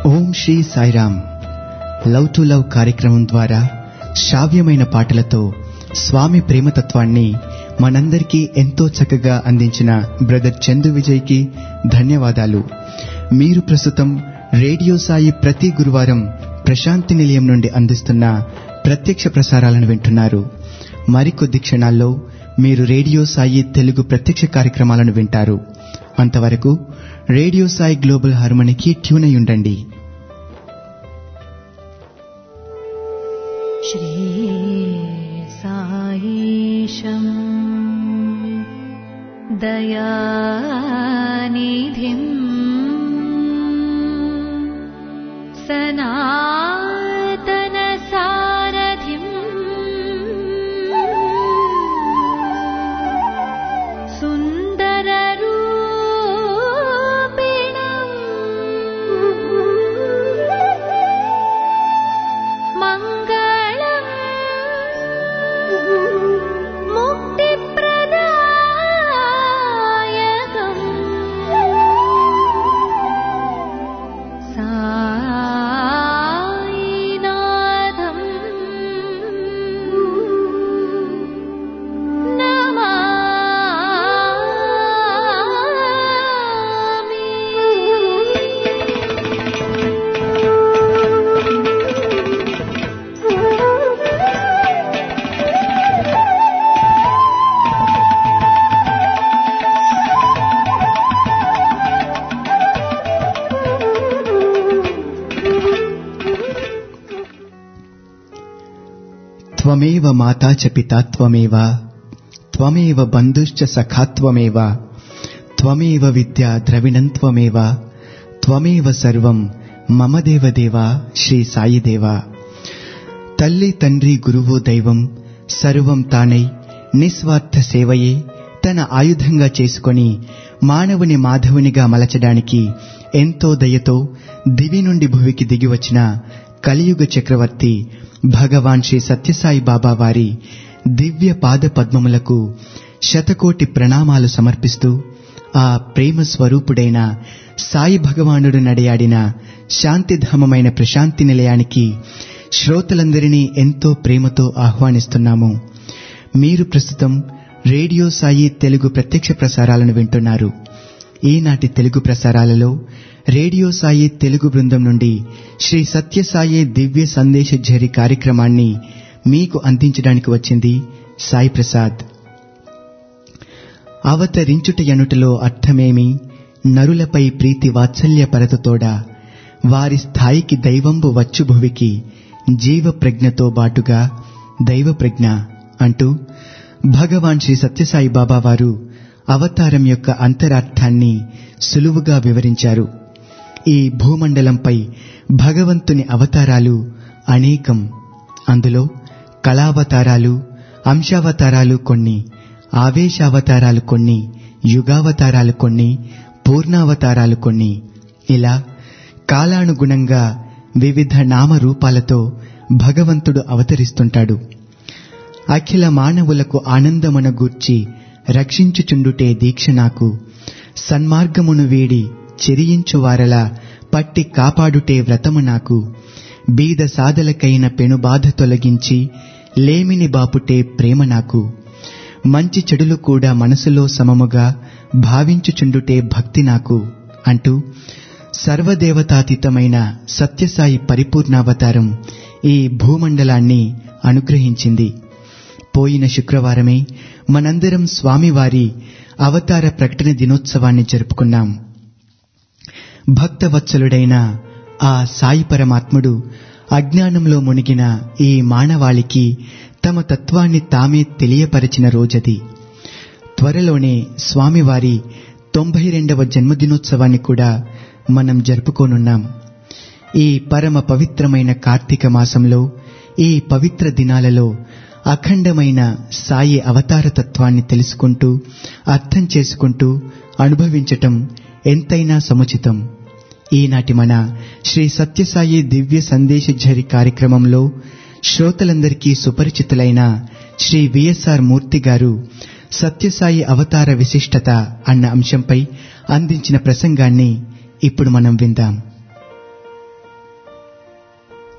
Om Shri Sairam love to love కార్యక్రమం ద్వారా శ్రావ్యమైన పాటలతో స్వామి ప్రేమతత్వాన్ని మనందరికీ ఎంతో చక్కగా అందించిన బ్రదర్ చందు విజయ్కి ధన్యవాదాలు మీరు ప్రస్తుతం రేడియో సాయి ప్రతి గురువారం ప్రశాంతి నిలయం నుండి అందిస్తున్న ప్రత్యక్ష ప్రసారాలను వింటున్నారు మరికొద్ది క్షణాల్లో మీరు రేడియో సాయి తెలుగు ప్రత్యక్ష కార్యక్రమాలను వింటారు అంతవరకు రేడియో సాయి గ్లోబల్ హార్మనీకి ట్యూన్ అయి ఉండండి श्रीसायीशम् दयानिधिम् सनातनसारथिम् सुन्दररूपिणम् मङ्गलम् मुक्तिप्रदायकम् सायिनाथम् త్వమేవ మాతా చ పితా త్వమేవ త్వమేవ బంధుశ్చ సఖాత్వమేవ త్వమేవ విద్యా ద్రవిణం త్వమేవ త్వమేవ సర్వం మమ దేవదేవ శ్రీ సాయిదేవ తల్లి తండ్రి గురువు దైవం సర్వం తానై నిస్వార్థ సేవయే తన ఆయుధంగా చేసుకొని మానవుని మాధవునిగా మలచడానికి ఎంతో దయతో దివి నుండి భువికి దిగివచ్చిన కలియుగ చక్రవర్తి భగవాన్ శ్రీ సత్యసాయి బాబా వారి దివ్య పాద పద్మములకు శతకోటి ప్రణామాలు సమర్పిస్తూ ఆ ప్రేమ స్వరూపుడైన సాయి భగవానుడు నడయాడిన శాంతిధామమైన ప్రశాంతి నిలయానికి శ్రోతలందరినీ ఎంతో ప్రేమతో ఆహ్వానిస్తున్నాము మీరు ప్రస్తుతం రేడియో సాయి తెలుగు ప్రత్యక్ష ప్రసారాలను వింటున్నారు ఈనాటి తెలుగు ప్రసారాలలో రేడియో సాయి తెలుగు బృందం నుండి శ్రీ సత్యసాయి దివ్య సందేశ ఝరి కార్యక్రమాన్ని మీకు అందించడానికి వచ్చింది సాయి ప్రసాద్ అవతరించుట ఎనుటలో అర్థమేమి నరులపై ప్రీతి వాత్సల్య పరతతోడా వారి స్థాయికి దైవంబు వచ్చు భువికి జీవ ప్రజ్ఞతో బాటుగా దైవ ప్రజ్ఞ అంటూ భగవాన్ శ్రీ సత్యసాయి బాబా వారు అవతారం యొక్క అంతరార్థాన్ని సులువుగా వివరించారు ఈ భూమండలంపై భగవంతుని అవతారాలు అనేకం అందులో కళావతారాలు అంశావతారాలు కొన్ని ఆవేశావతారాలు కొన్ని యుగావతారాలు కొన్ని పూర్ణావతారాలు కొన్ని ఇలా కాలానుగుణంగా వివిధ నామరూపాలతో భగవంతుడు అవతరిస్తుంటాడు అఖిల మానవులకు ఆనందమున గూర్చి రక్షించుచుండుటే దీక్ష నాకు సన్మార్గమును వీడి చెరియించువారలా పట్టి కాపాడుటే వ్రతము నాకు బీద సాధలకైన పెనుబాధ తొలగించి లేమిని బాపుటే ప్రేమ నాకు మంచి చెడులు కూడా మనసులో సమముగా భావించుచుండుటే భక్తి నాకు అంటూ సర్వదేవతాతీతమైన సత్యసాయి పరిపూర్ణావతారం ఈ భూమండలాన్ని అనుగ్రహించింది పోయిన శుక్రవారమే మనందరం స్వామివారి అవతార ప్రకటన దినోత్సవాన్ని జరుపుకున్నాం భక్తవత్సలుడైన ఆ సాయి పరమాత్ముడు అజ్ఞానంలో మునిగిన ఈ మానవాళికి తమ తత్వాన్ని తామే తెలియపరిచిన రోజది త్వరలోనే స్వామివారి తొంభై రెండవ జన్మదినోత్సవాన్ని కూడా మనం జరుపుకోనున్నాం ఈ పరమ పవిత్రమైన కార్తీక మాసంలో ఈ పవిత్ర దినాలలో అఖండమైన సాయి అవతార తత్వాన్ని తెలుసుకుంటూ అర్థం చేసుకుంటూ అనుభవించటం ఎంతైనా సముచితం ఈనాటి మన శ్రీ సత్యసాయి దివ్య సందేశ ఝరి కార్యక్రమంలో శ్రోతలందరికీ సుపరిచితులైన శ్రీ విఎస్ఆర్ మూర్తి గారు సత్యసాయి అవతార విశిష్టత అన్న అంశంపై అందించిన ప్రసంగాన్ని ఇప్పుడు మనం విందాం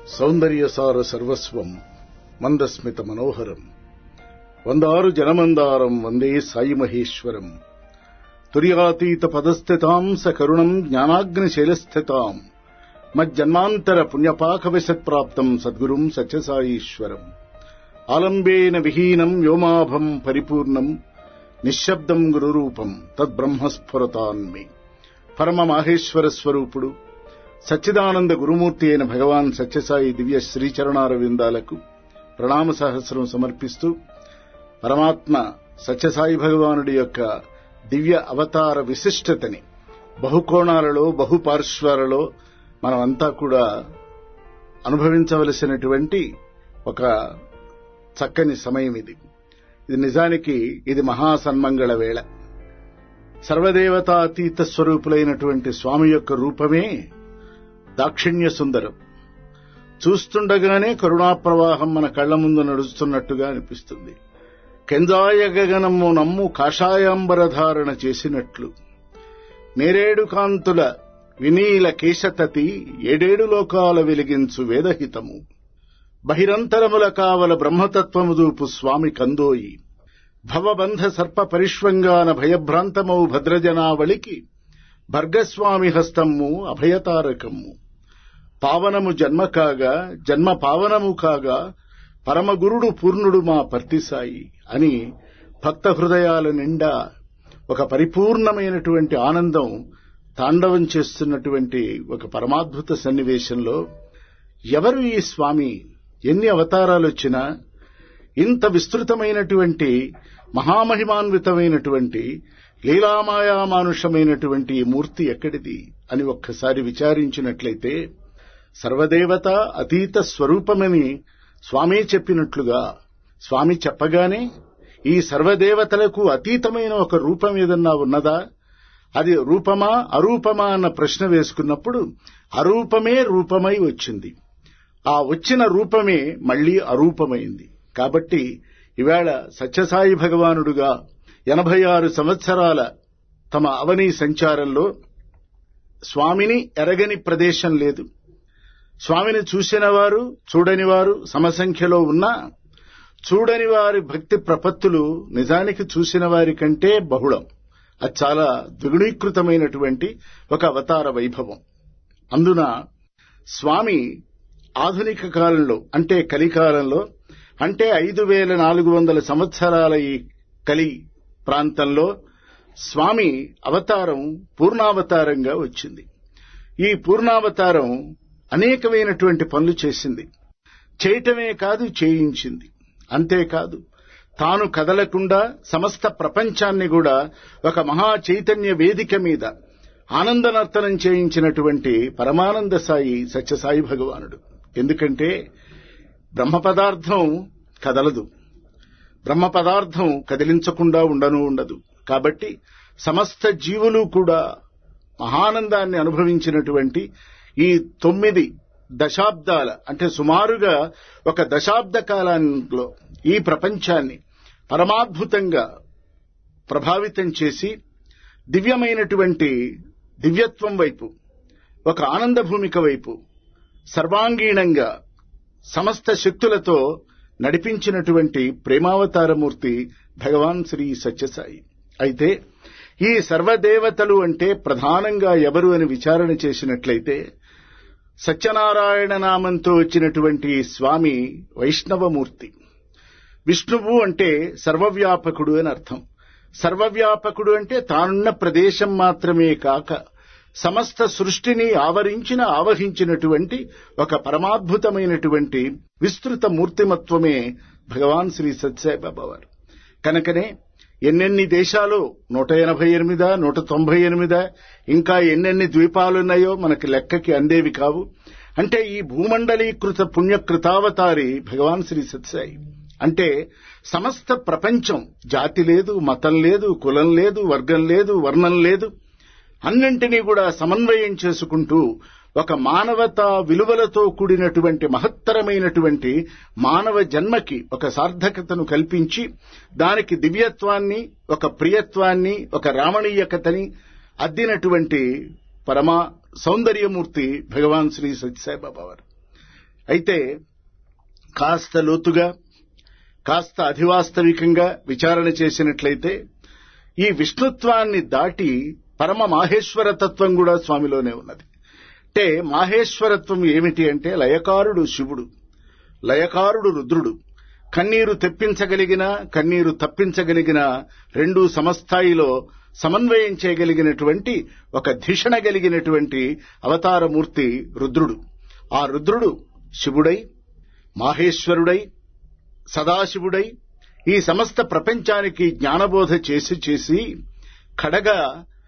సౌందర్యసార సర్వస్వం మందస్మిత మనోహరం వందారు జనమందారం వందే సాయి మహేశ్వరం తుర్యాతీత పదస్థితాం సకరుణం జ్ఞానాగ్నిశైలస్థితాం మజ్జన్మాంతర పుణ్యపాకవిశత్ప్రాప్తం సద్గురుం సత్యసాయీశ్వరం ఆలంబేన విహీనం వ్యోమాభం పరిపూర్ణం నిశ్శబ్దం గురురూపం తద్బ్రహ్మస్ఫురతాన్మి పరమ మాహేశ్వర స్వరూపుడు సచ్చిదానంద గురుమూర్తి అయిన భగవాన్ సత్యసాయి దివ్య శ్రీచరణారవిందాలకు ప్రణామ సహస్రం సమర్పిస్తూ పరమాత్మ సత్యసాయి భగవానుడి యొక్క దివ్య అవతార విశిష్టతని బహుకోణాలలో బహుపార్శ్వాలలో మనమంతా కూడా అనుభవించవలసినటువంటి ఒక చక్కని సమయం ఇది ఇది నిజానికి ఇది మహాసన్మంగళ వేళ సర్వదేవతాతీత స్వరూపులైనటువంటి స్వామి యొక్క రూపమే దాక్షిణ్య సుందరం చూస్తుండగానే కరుణాప్రవాహం మన కళ్ల ముందు నడుస్తున్నట్టుగా అనిపిస్తుంది కెంజాయ గగనము నమ్ము కాషాయాంబరధారణ చేసినట్లు నేరేడు కాంతుల వినీల కేశతతి ఏడేడు లోకాల వెలిగించు వేదహితము బహిరంతరముల కావల బ్రహ్మతత్వము దూపు స్వామి కందోయి భవబంధ సర్ప పరిష్వంగాన భయభ్రాంతమౌ భద్రజనావళికి భర్గస్వామి హస్తము అభయతారకము పావనము జన్మ కాగా జన్మ పావనము కాగా పరమగురుడు పూర్ణుడు మా పర్తిసాయి అని భక్త హృదయాల నిండా ఒక పరిపూర్ణమైనటువంటి ఆనందం తాండవం చేస్తున్నటువంటి ఒక పరమాద్భుత సన్నివేశంలో ఎవరు ఈ స్వామి ఎన్ని అవతారాలు వచ్చినా ఇంత విస్తృతమైనటువంటి మహామహిమాన్వితమైనటువంటి లీలామాయామానుషమైనటువంటి ఈ మూర్తి ఎక్కడిది అని ఒక్కసారి విచారించినట్లయితే సర్వదేవత అతీత స్వరూపమని స్వామి చెప్పినట్లుగా స్వామి చెప్పగానే ఈ సర్వదేవతలకు అతీతమైన ఒక రూపం ఏదన్నా ఉన్నదా అది రూపమా అరూపమా అన్న ప్రశ్న వేసుకున్నప్పుడు అరూపమే రూపమై వచ్చింది ఆ వచ్చిన రూపమే మళ్లీ అరూపమైంది కాబట్టి ఇవాళ సత్యసాయి భగవానుడుగా ఎనభై ఆరు సంవత్సరాల తమ అవనీ సంచారంలో స్వామిని ఎరగని ప్రదేశం లేదు స్వామిని చూసిన వారు చూడని వారు సమసంఖ్యలో ఉన్నా చూడని వారి భక్తి ప్రపత్తులు నిజానికి చూసిన వారి కంటే బహుళం అది చాలా ద్విగుణీకృతమైనటువంటి ఒక అవతార వైభవం అందున స్వామి ఆధునిక కాలంలో అంటే కలికాలంలో అంటే ఐదు వేల నాలుగు వందల సంవత్సరాల ఈ కలి ప్రాంతంలో స్వామి అవతారం పూర్ణావతారంగా వచ్చింది ఈ పూర్ణావతారం అనేకమైనటువంటి పనులు చేసింది చేయటమే కాదు చేయించింది అంతేకాదు తాను కదలకుండా సమస్త ప్రపంచాన్ని కూడా ఒక మహా చైతన్య వేదిక మీద ఆనందనర్తనం చేయించినటువంటి పరమానంద సాయి సత్యసాయి భగవానుడు ఎందుకంటే బ్రహ్మ పదార్థం కదలదు బ్రహ్మ పదార్థం కదిలించకుండా ఉండను ఉండదు కాబట్టి సమస్త జీవులు కూడా మహానందాన్ని అనుభవించినటువంటి ఈ తొమ్మిది దశాబ్దాల అంటే సుమారుగా ఒక దశాబ్ద కాలంలో ఈ ప్రపంచాన్ని పరమాద్భుతంగా ప్రభావితం చేసి దివ్యమైనటువంటి దివ్యత్వం వైపు ఒక ఆనంద భూమిక వైపు సర్వాంగీణంగా సమస్త శక్తులతో నడిపించినటువంటి ప్రేమావతారమూర్తి భగవాన్ శ్రీ సత్యసాయి అయితే ఈ సర్వదేవతలు అంటే ప్రధానంగా ఎవరు అని విచారణ చేసినట్లయితే సత్యనారాయణ నామంతో వచ్చినటువంటి స్వామి వైష్ణవమూర్తి విష్ణువు అంటే సర్వవ్యాపకుడు అని అర్థం సర్వవ్యాపకుడు అంటే తానున్న ప్రదేశం మాత్రమే కాక సమస్త సృష్టిని ఆవరించిన ఆవహించినటువంటి ఒక పరమాద్భుతమైనటువంటి విస్తృత మూర్తిమత్వమే భగవాన్ శ్రీ సత్యసాయిబాబా వారు కనుకనే ఎన్నెన్ని దేశాలు నూట ఎనభై ఎనిమిదా నూట తొంభై ఎనిమిదా ఇంకా ఎన్నెన్ని ద్వీపాలున్నాయో మనకి లెక్కకి అందేవి కావు అంటే ఈ భూమండలీకృత పుణ్యకృతావతారి భగవాన్ శ్రీ సత్యసాయి అంటే సమస్త ప్రపంచం జాతి లేదు మతం లేదు కులం లేదు వర్గం లేదు వర్ణం లేదు అన్నింటినీ కూడా సమన్వయం చేసుకుంటూ ఒక మానవత విలువలతో కూడినటువంటి మహత్తరమైనటువంటి మానవ జన్మకి ఒక సార్థకతను కల్పించి దానికి దివ్యత్వాన్ని ఒక ప్రియత్వాన్ని ఒక రామణీయకతని అద్దినటువంటి పరమ సౌందర్యమూర్తి భగవాన్ శ్రీ సత్యసాయిబాబా వారు అయితే కాస్త లోతుగా కాస్త అధివాస్తవికంగా విచారణ చేసినట్లయితే ఈ విష్ణుత్వాన్ని దాటి పరమ మాహేశ్వర తత్వం కూడా స్వామిలోనే ఉన్నది అంటే మాహేశ్వరత్వం ఏమిటి అంటే లయకారుడు శివుడు లయకారుడు రుద్రుడు కన్నీరు తెప్పించగలిగిన కన్నీరు తప్పించగలిగిన రెండు సమస్థాయిలో సమన్వయం చేయగలిగినటువంటి ఒక ధిషణ కలిగినటువంటి అవతారమూర్తి రుద్రుడు ఆ రుద్రుడు శివుడై మాహేశ్వరుడై సదాశివుడై ఈ సమస్త ప్రపంచానికి జ్ఞానబోధ చేసి చేసి కడగా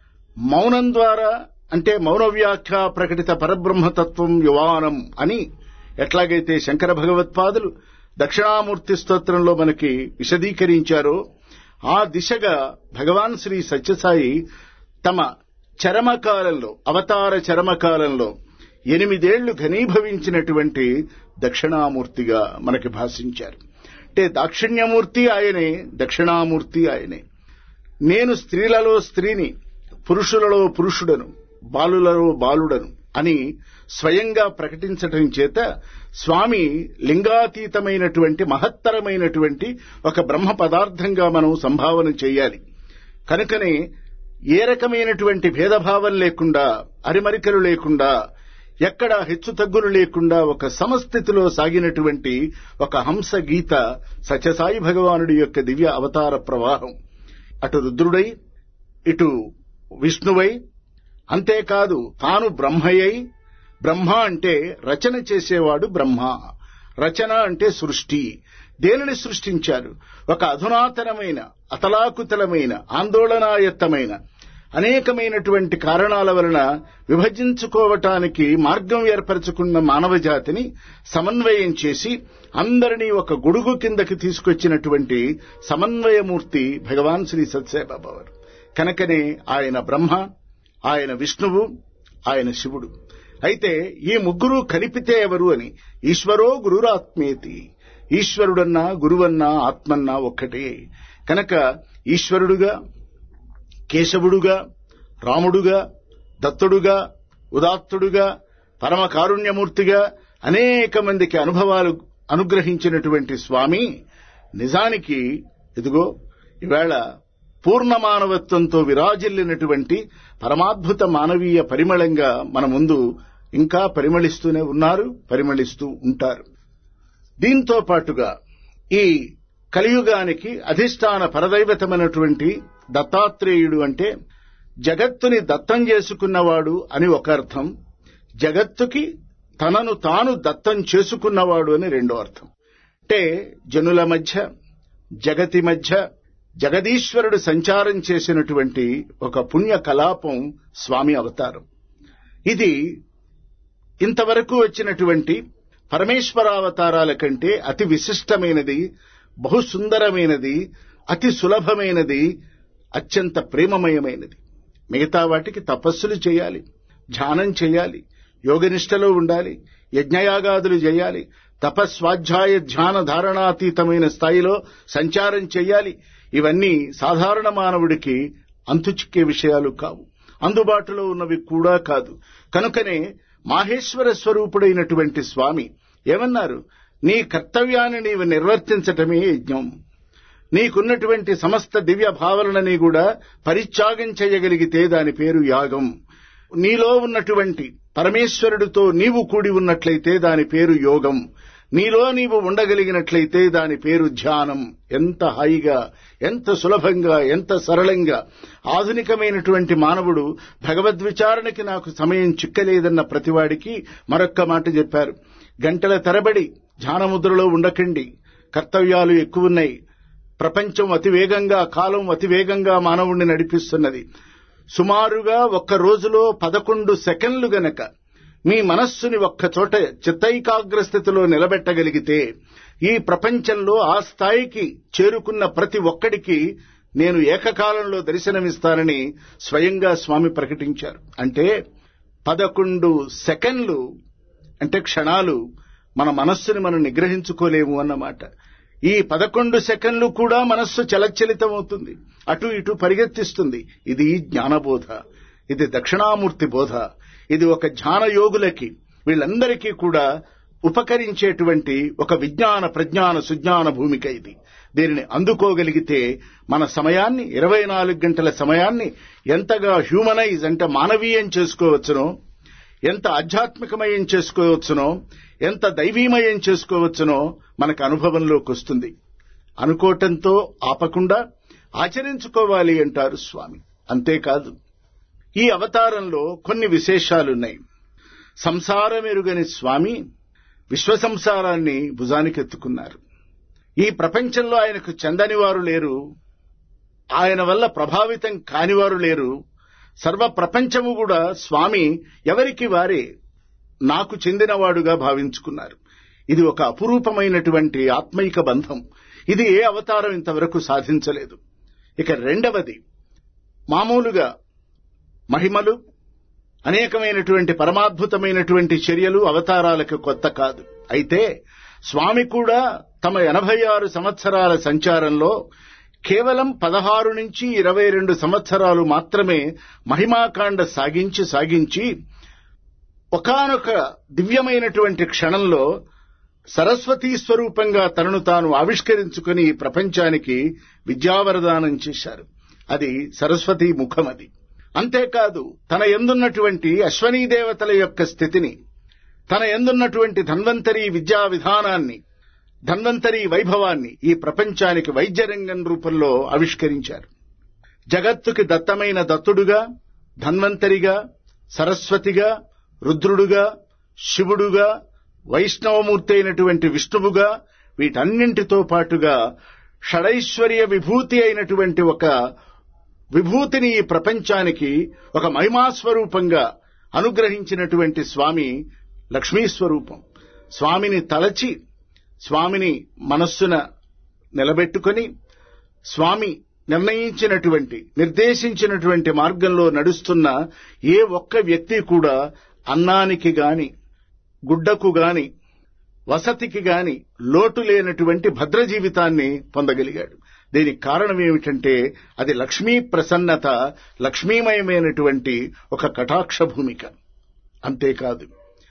మౌనం ద్వారా అంటే మౌన వ్యాఖ్య ప్రకటిత పరబ్రహ్మతత్వం యువానం అని ఎట్లాగైతే శంకర భగవత్పాదులు దక్షిణామూర్తి స్తోత్రంలో మనకి విశదీకరించారో ఆ దిశగా భగవాన్ శ్రీ సత్యసాయి తమ చరమకాలంలో అవతార చరమకాలంలో ఎనిమిదేళ్లు ఘనీభవించినటువంటి దక్షిణామూర్తిగా మనకి భాషించారు అంటే దాక్షిణ్యమూర్తి ఆయనే దక్షిణామూర్తి ఆయనే నేను స్త్రీలలో స్త్రీని పురుషులలో పురుషుడను బాలులలో బాలుడను అని స్వయంగా ప్రకటించటం చేత స్వామి లింగాతీతమైనటువంటి మహత్తరమైనటువంటి ఒక బ్రహ్మ పదార్థంగా మనం సంభావన చేయాలి కనుకనే ఏ రకమైనటువంటి భేదభావం లేకుండా అరిమరికలు లేకుండా ఎక్కడ హెచ్చుతగ్గులు లేకుండా ఒక సమస్థితిలో సాగినటువంటి ఒక హంస గీత సత్యసాయి భగవానుడి యొక్క దివ్య అవతార ప్రవాహం అటు రుద్రుడై ఇటు విష్ణువై అంతేకాదు తాను బ్రహ్మయ్యై బ్రహ్మ అంటే రచన చేసేవాడు బ్రహ్మ రచన అంటే సృష్టి దేనిని సృష్టించారు ఒక అధునాతనమైన అతలాకుతలమైన ఆందోళనాయత్తమైన అనేకమైనటువంటి కారణాల వలన విభజించుకోవటానికి మార్గం ఏర్పరచుకున్న మానవ జాతిని సమన్వయం చేసి అందరినీ ఒక గొడుగు కిందకి తీసుకొచ్చినటువంటి సమన్వయమూర్తి భగవాన్ శ్రీ సత్యసాయిబాబా వారు కనుకనే ఆయన బ్రహ్మ ఆయన విష్ణువు ఆయన శివుడు అయితే ఈ ముగ్గురు కలిపితే ఎవరు అని ఈశ్వరో గురురాత్మేతి ఈశ్వరుడన్నా గురువన్నా ఆత్మన్నా ఒక్కటే కనుక ఈశ్వరుడుగా కేశవుడుగా రాముడుగా దత్తుడుగా ఉదాత్తుడుగా పరమ కారుణ్యమూర్తిగా అనేక మందికి అనుభవాలు అనుగ్రహించినటువంటి స్వామి నిజానికి ఇదిగో ఈవేళ పూర్ణ మానవత్వంతో విరాజిల్లినటువంటి పరమాద్భుత మానవీయ పరిమళంగా మన ముందు ఇంకా పరిమళిస్తూనే ఉన్నారు పరిమళిస్తూ ఉంటారు దీంతో పాటుగా ఈ కలియుగానికి అధిష్టాన పరదైవతమైనటువంటి దత్తాత్రేయుడు అంటే జగత్తుని దత్తం చేసుకున్నవాడు అని ఒక అర్థం జగత్తుకి తనను తాను దత్తం చేసుకున్నవాడు అని రెండో అర్థం అంటే జనుల మధ్య జగతి మధ్య జగదీశ్వరుడు సంచారం చేసినటువంటి ఒక పుణ్య కలాపం స్వామి అవతారం ఇది ఇంతవరకు వచ్చినటువంటి పరమేశ్వరావతారాల కంటే అతి విశిష్టమైనది బహు సుందరమైనది అతి సులభమైనది అత్యంత ప్రేమమయమైనది మిగతా వాటికి తపస్సులు చేయాలి ధ్యానం చేయాలి యోగనిష్టలో ఉండాలి యజ్ఞయాగాదులు చేయాలి తపస్వాధ్యాయ ధ్యాన ధారణాతీతమైన స్థాయిలో సంచారం చేయాలి ఇవన్నీ సాధారణ మానవుడికి అంతుచిక్కే విషయాలు కావు అందుబాటులో ఉన్నవి కూడా కాదు కనుకనే మాహేశ్వర స్వరూపుడైనటువంటి స్వామి ఏమన్నారు నీ కర్తవ్యాన్ని నీవు నిర్వర్తించటమే యజ్ఞం నీకున్నటువంటి సమస్త దివ్య భావనని కూడా పరిత్యాగం చేయగలిగితే దాని పేరు యాగం నీలో ఉన్నటువంటి పరమేశ్వరుడితో నీవు కూడి ఉన్నట్లయితే దాని పేరు యోగం నీలో నీవు ఉండగలిగినట్లయితే దాని పేరు ధ్యానం ఎంత హాయిగా ఎంత సులభంగా ఎంత సరళంగా ఆధునికమైనటువంటి మానవుడు భగవద్విచారణకి నాకు సమయం చిక్కలేదన్న ప్రతివాడికి మరొక్క మాట చెప్పారు గంటల తరబడి ధ్యానముద్రలో ఉండకండి కర్తవ్యాలు ఎక్కువున్నాయి ప్రపంచం అతివేగంగా కాలం అతివేగంగా మానవుణ్ణి నడిపిస్తున్నది సుమారుగా ఒక్క రోజులో పదకొండు సెకండ్లు గనక మీ మనస్సుని ఒక్క చోట చిత్తైకాగ్ర స్థితిలో నిలబెట్టగలిగితే ఈ ప్రపంచంలో ఆ స్థాయికి చేరుకున్న ప్రతి ఒక్కడికి నేను ఏకకాలంలో దర్శనమిస్తానని స్వయంగా స్వామి ప్రకటించారు అంటే పదకొండు సెకండ్లు అంటే క్షణాలు మన మనస్సుని మనం నిగ్రహించుకోలేము అన్నమాట ఈ పదకొండు సెకండ్లు కూడా మనస్సు చలచలితమవుతుంది అటు ఇటు పరిగెత్తిస్తుంది ఇది జ్ఞానబోధ ఇది దక్షిణామూర్తి బోధ ఇది ఒక ధ్యాన యోగులకి వీళ్ళందరికీ కూడా ఉపకరించేటువంటి ఒక విజ్ఞాన ప్రజ్ఞాన సుజ్ఞాన భూమిక ఇది దీనిని అందుకోగలిగితే మన సమయాన్ని ఇరవై నాలుగు గంటల సమయాన్ని ఎంతగా హ్యూమనైజ్ అంటే మానవీయం చేసుకోవచ్చునో ఎంత ఆధ్యాత్మికమయం చేసుకోవచ్చునో ఎంత దైవీమయం చేసుకోవచ్చునో మనకు అనుభవంలోకి వస్తుంది అనుకోవటంతో ఆపకుండా ఆచరించుకోవాలి అంటారు స్వామి అంతేకాదు ఈ అవతారంలో కొన్ని విశేషాలున్నాయి సంసారమెరుగని స్వామి విశ్వ సంసారాన్ని భుజానికెత్తుకున్నారు ఈ ప్రపంచంలో ఆయనకు చెందని వారు లేరు ఆయన వల్ల ప్రభావితం కానివారు లేరు సర్వ ప్రపంచము కూడా స్వామి ఎవరికి వారే నాకు చెందినవాడుగా భావించుకున్నారు ఇది ఒక అపురూపమైనటువంటి ఆత్మైక బంధం ఇది ఏ అవతారం ఇంతవరకు సాధించలేదు ఇక రెండవది మామూలుగా మహిమలు అనేకమైనటువంటి పరమాద్భుతమైనటువంటి చర్యలు అవతారాలకు కొత్త కాదు అయితే స్వామి కూడా తమ ఎనభై ఆరు సంవత్సరాల సంచారంలో కేవలం పదహారు నుంచి ఇరవై రెండు సంవత్సరాలు మాత్రమే మహిమాకాండ సాగించి సాగించి ఒకానొక దివ్యమైనటువంటి క్షణంలో సరస్వతీ స్వరూపంగా తనను తాను ఆవిష్కరించుకుని ఈ ప్రపంచానికి విద్యావరదానం చేశారు అది సరస్వతీ ముఖం అది అంతేకాదు తన ఎందున్నటువంటి అశ్వనీ దేవతల యొక్క స్థితిని తన ఎందున్నటువంటి ధన్వంతరి విద్యా విధానాన్ని ధన్వంతరి వైభవాన్ని ఈ ప్రపంచానికి వైద్యరంగం రూపంలో ఆవిష్కరించారు జగత్తుకి దత్తమైన దత్తుడుగా ధన్వంతరిగా సరస్వతిగా రుద్రుడుగా శివుడుగా వైష్ణవమూర్తి అయినటువంటి విష్ణువుగా వీటన్నింటితో పాటుగా షడైశ్వర్య విభూతి అయినటువంటి ఒక విభూతిని ఈ ప్రపంచానికి ఒక మహిమాస్వరూపంగా అనుగ్రహించినటువంటి స్వామి లక్ష్మీ స్వరూపం స్వామిని తలచి స్వామిని మనస్సున నిలబెట్టుకొని స్వామి నిర్ణయించినటువంటి నిర్దేశించినటువంటి మార్గంలో నడుస్తున్న ఏ ఒక్క వ్యక్తి కూడా అన్నానికి గాని గుడ్డకు గాని వసతికి గాని లోటు లేనటువంటి భద్ర జీవితాన్ని పొందగలిగాడు దీనికి కారణం ఏమిటంటే అది లక్ష్మీ ప్రసన్నత లక్ష్మీమయమైనటువంటి ఒక కటాక్ష భూమిక అంతేకాదు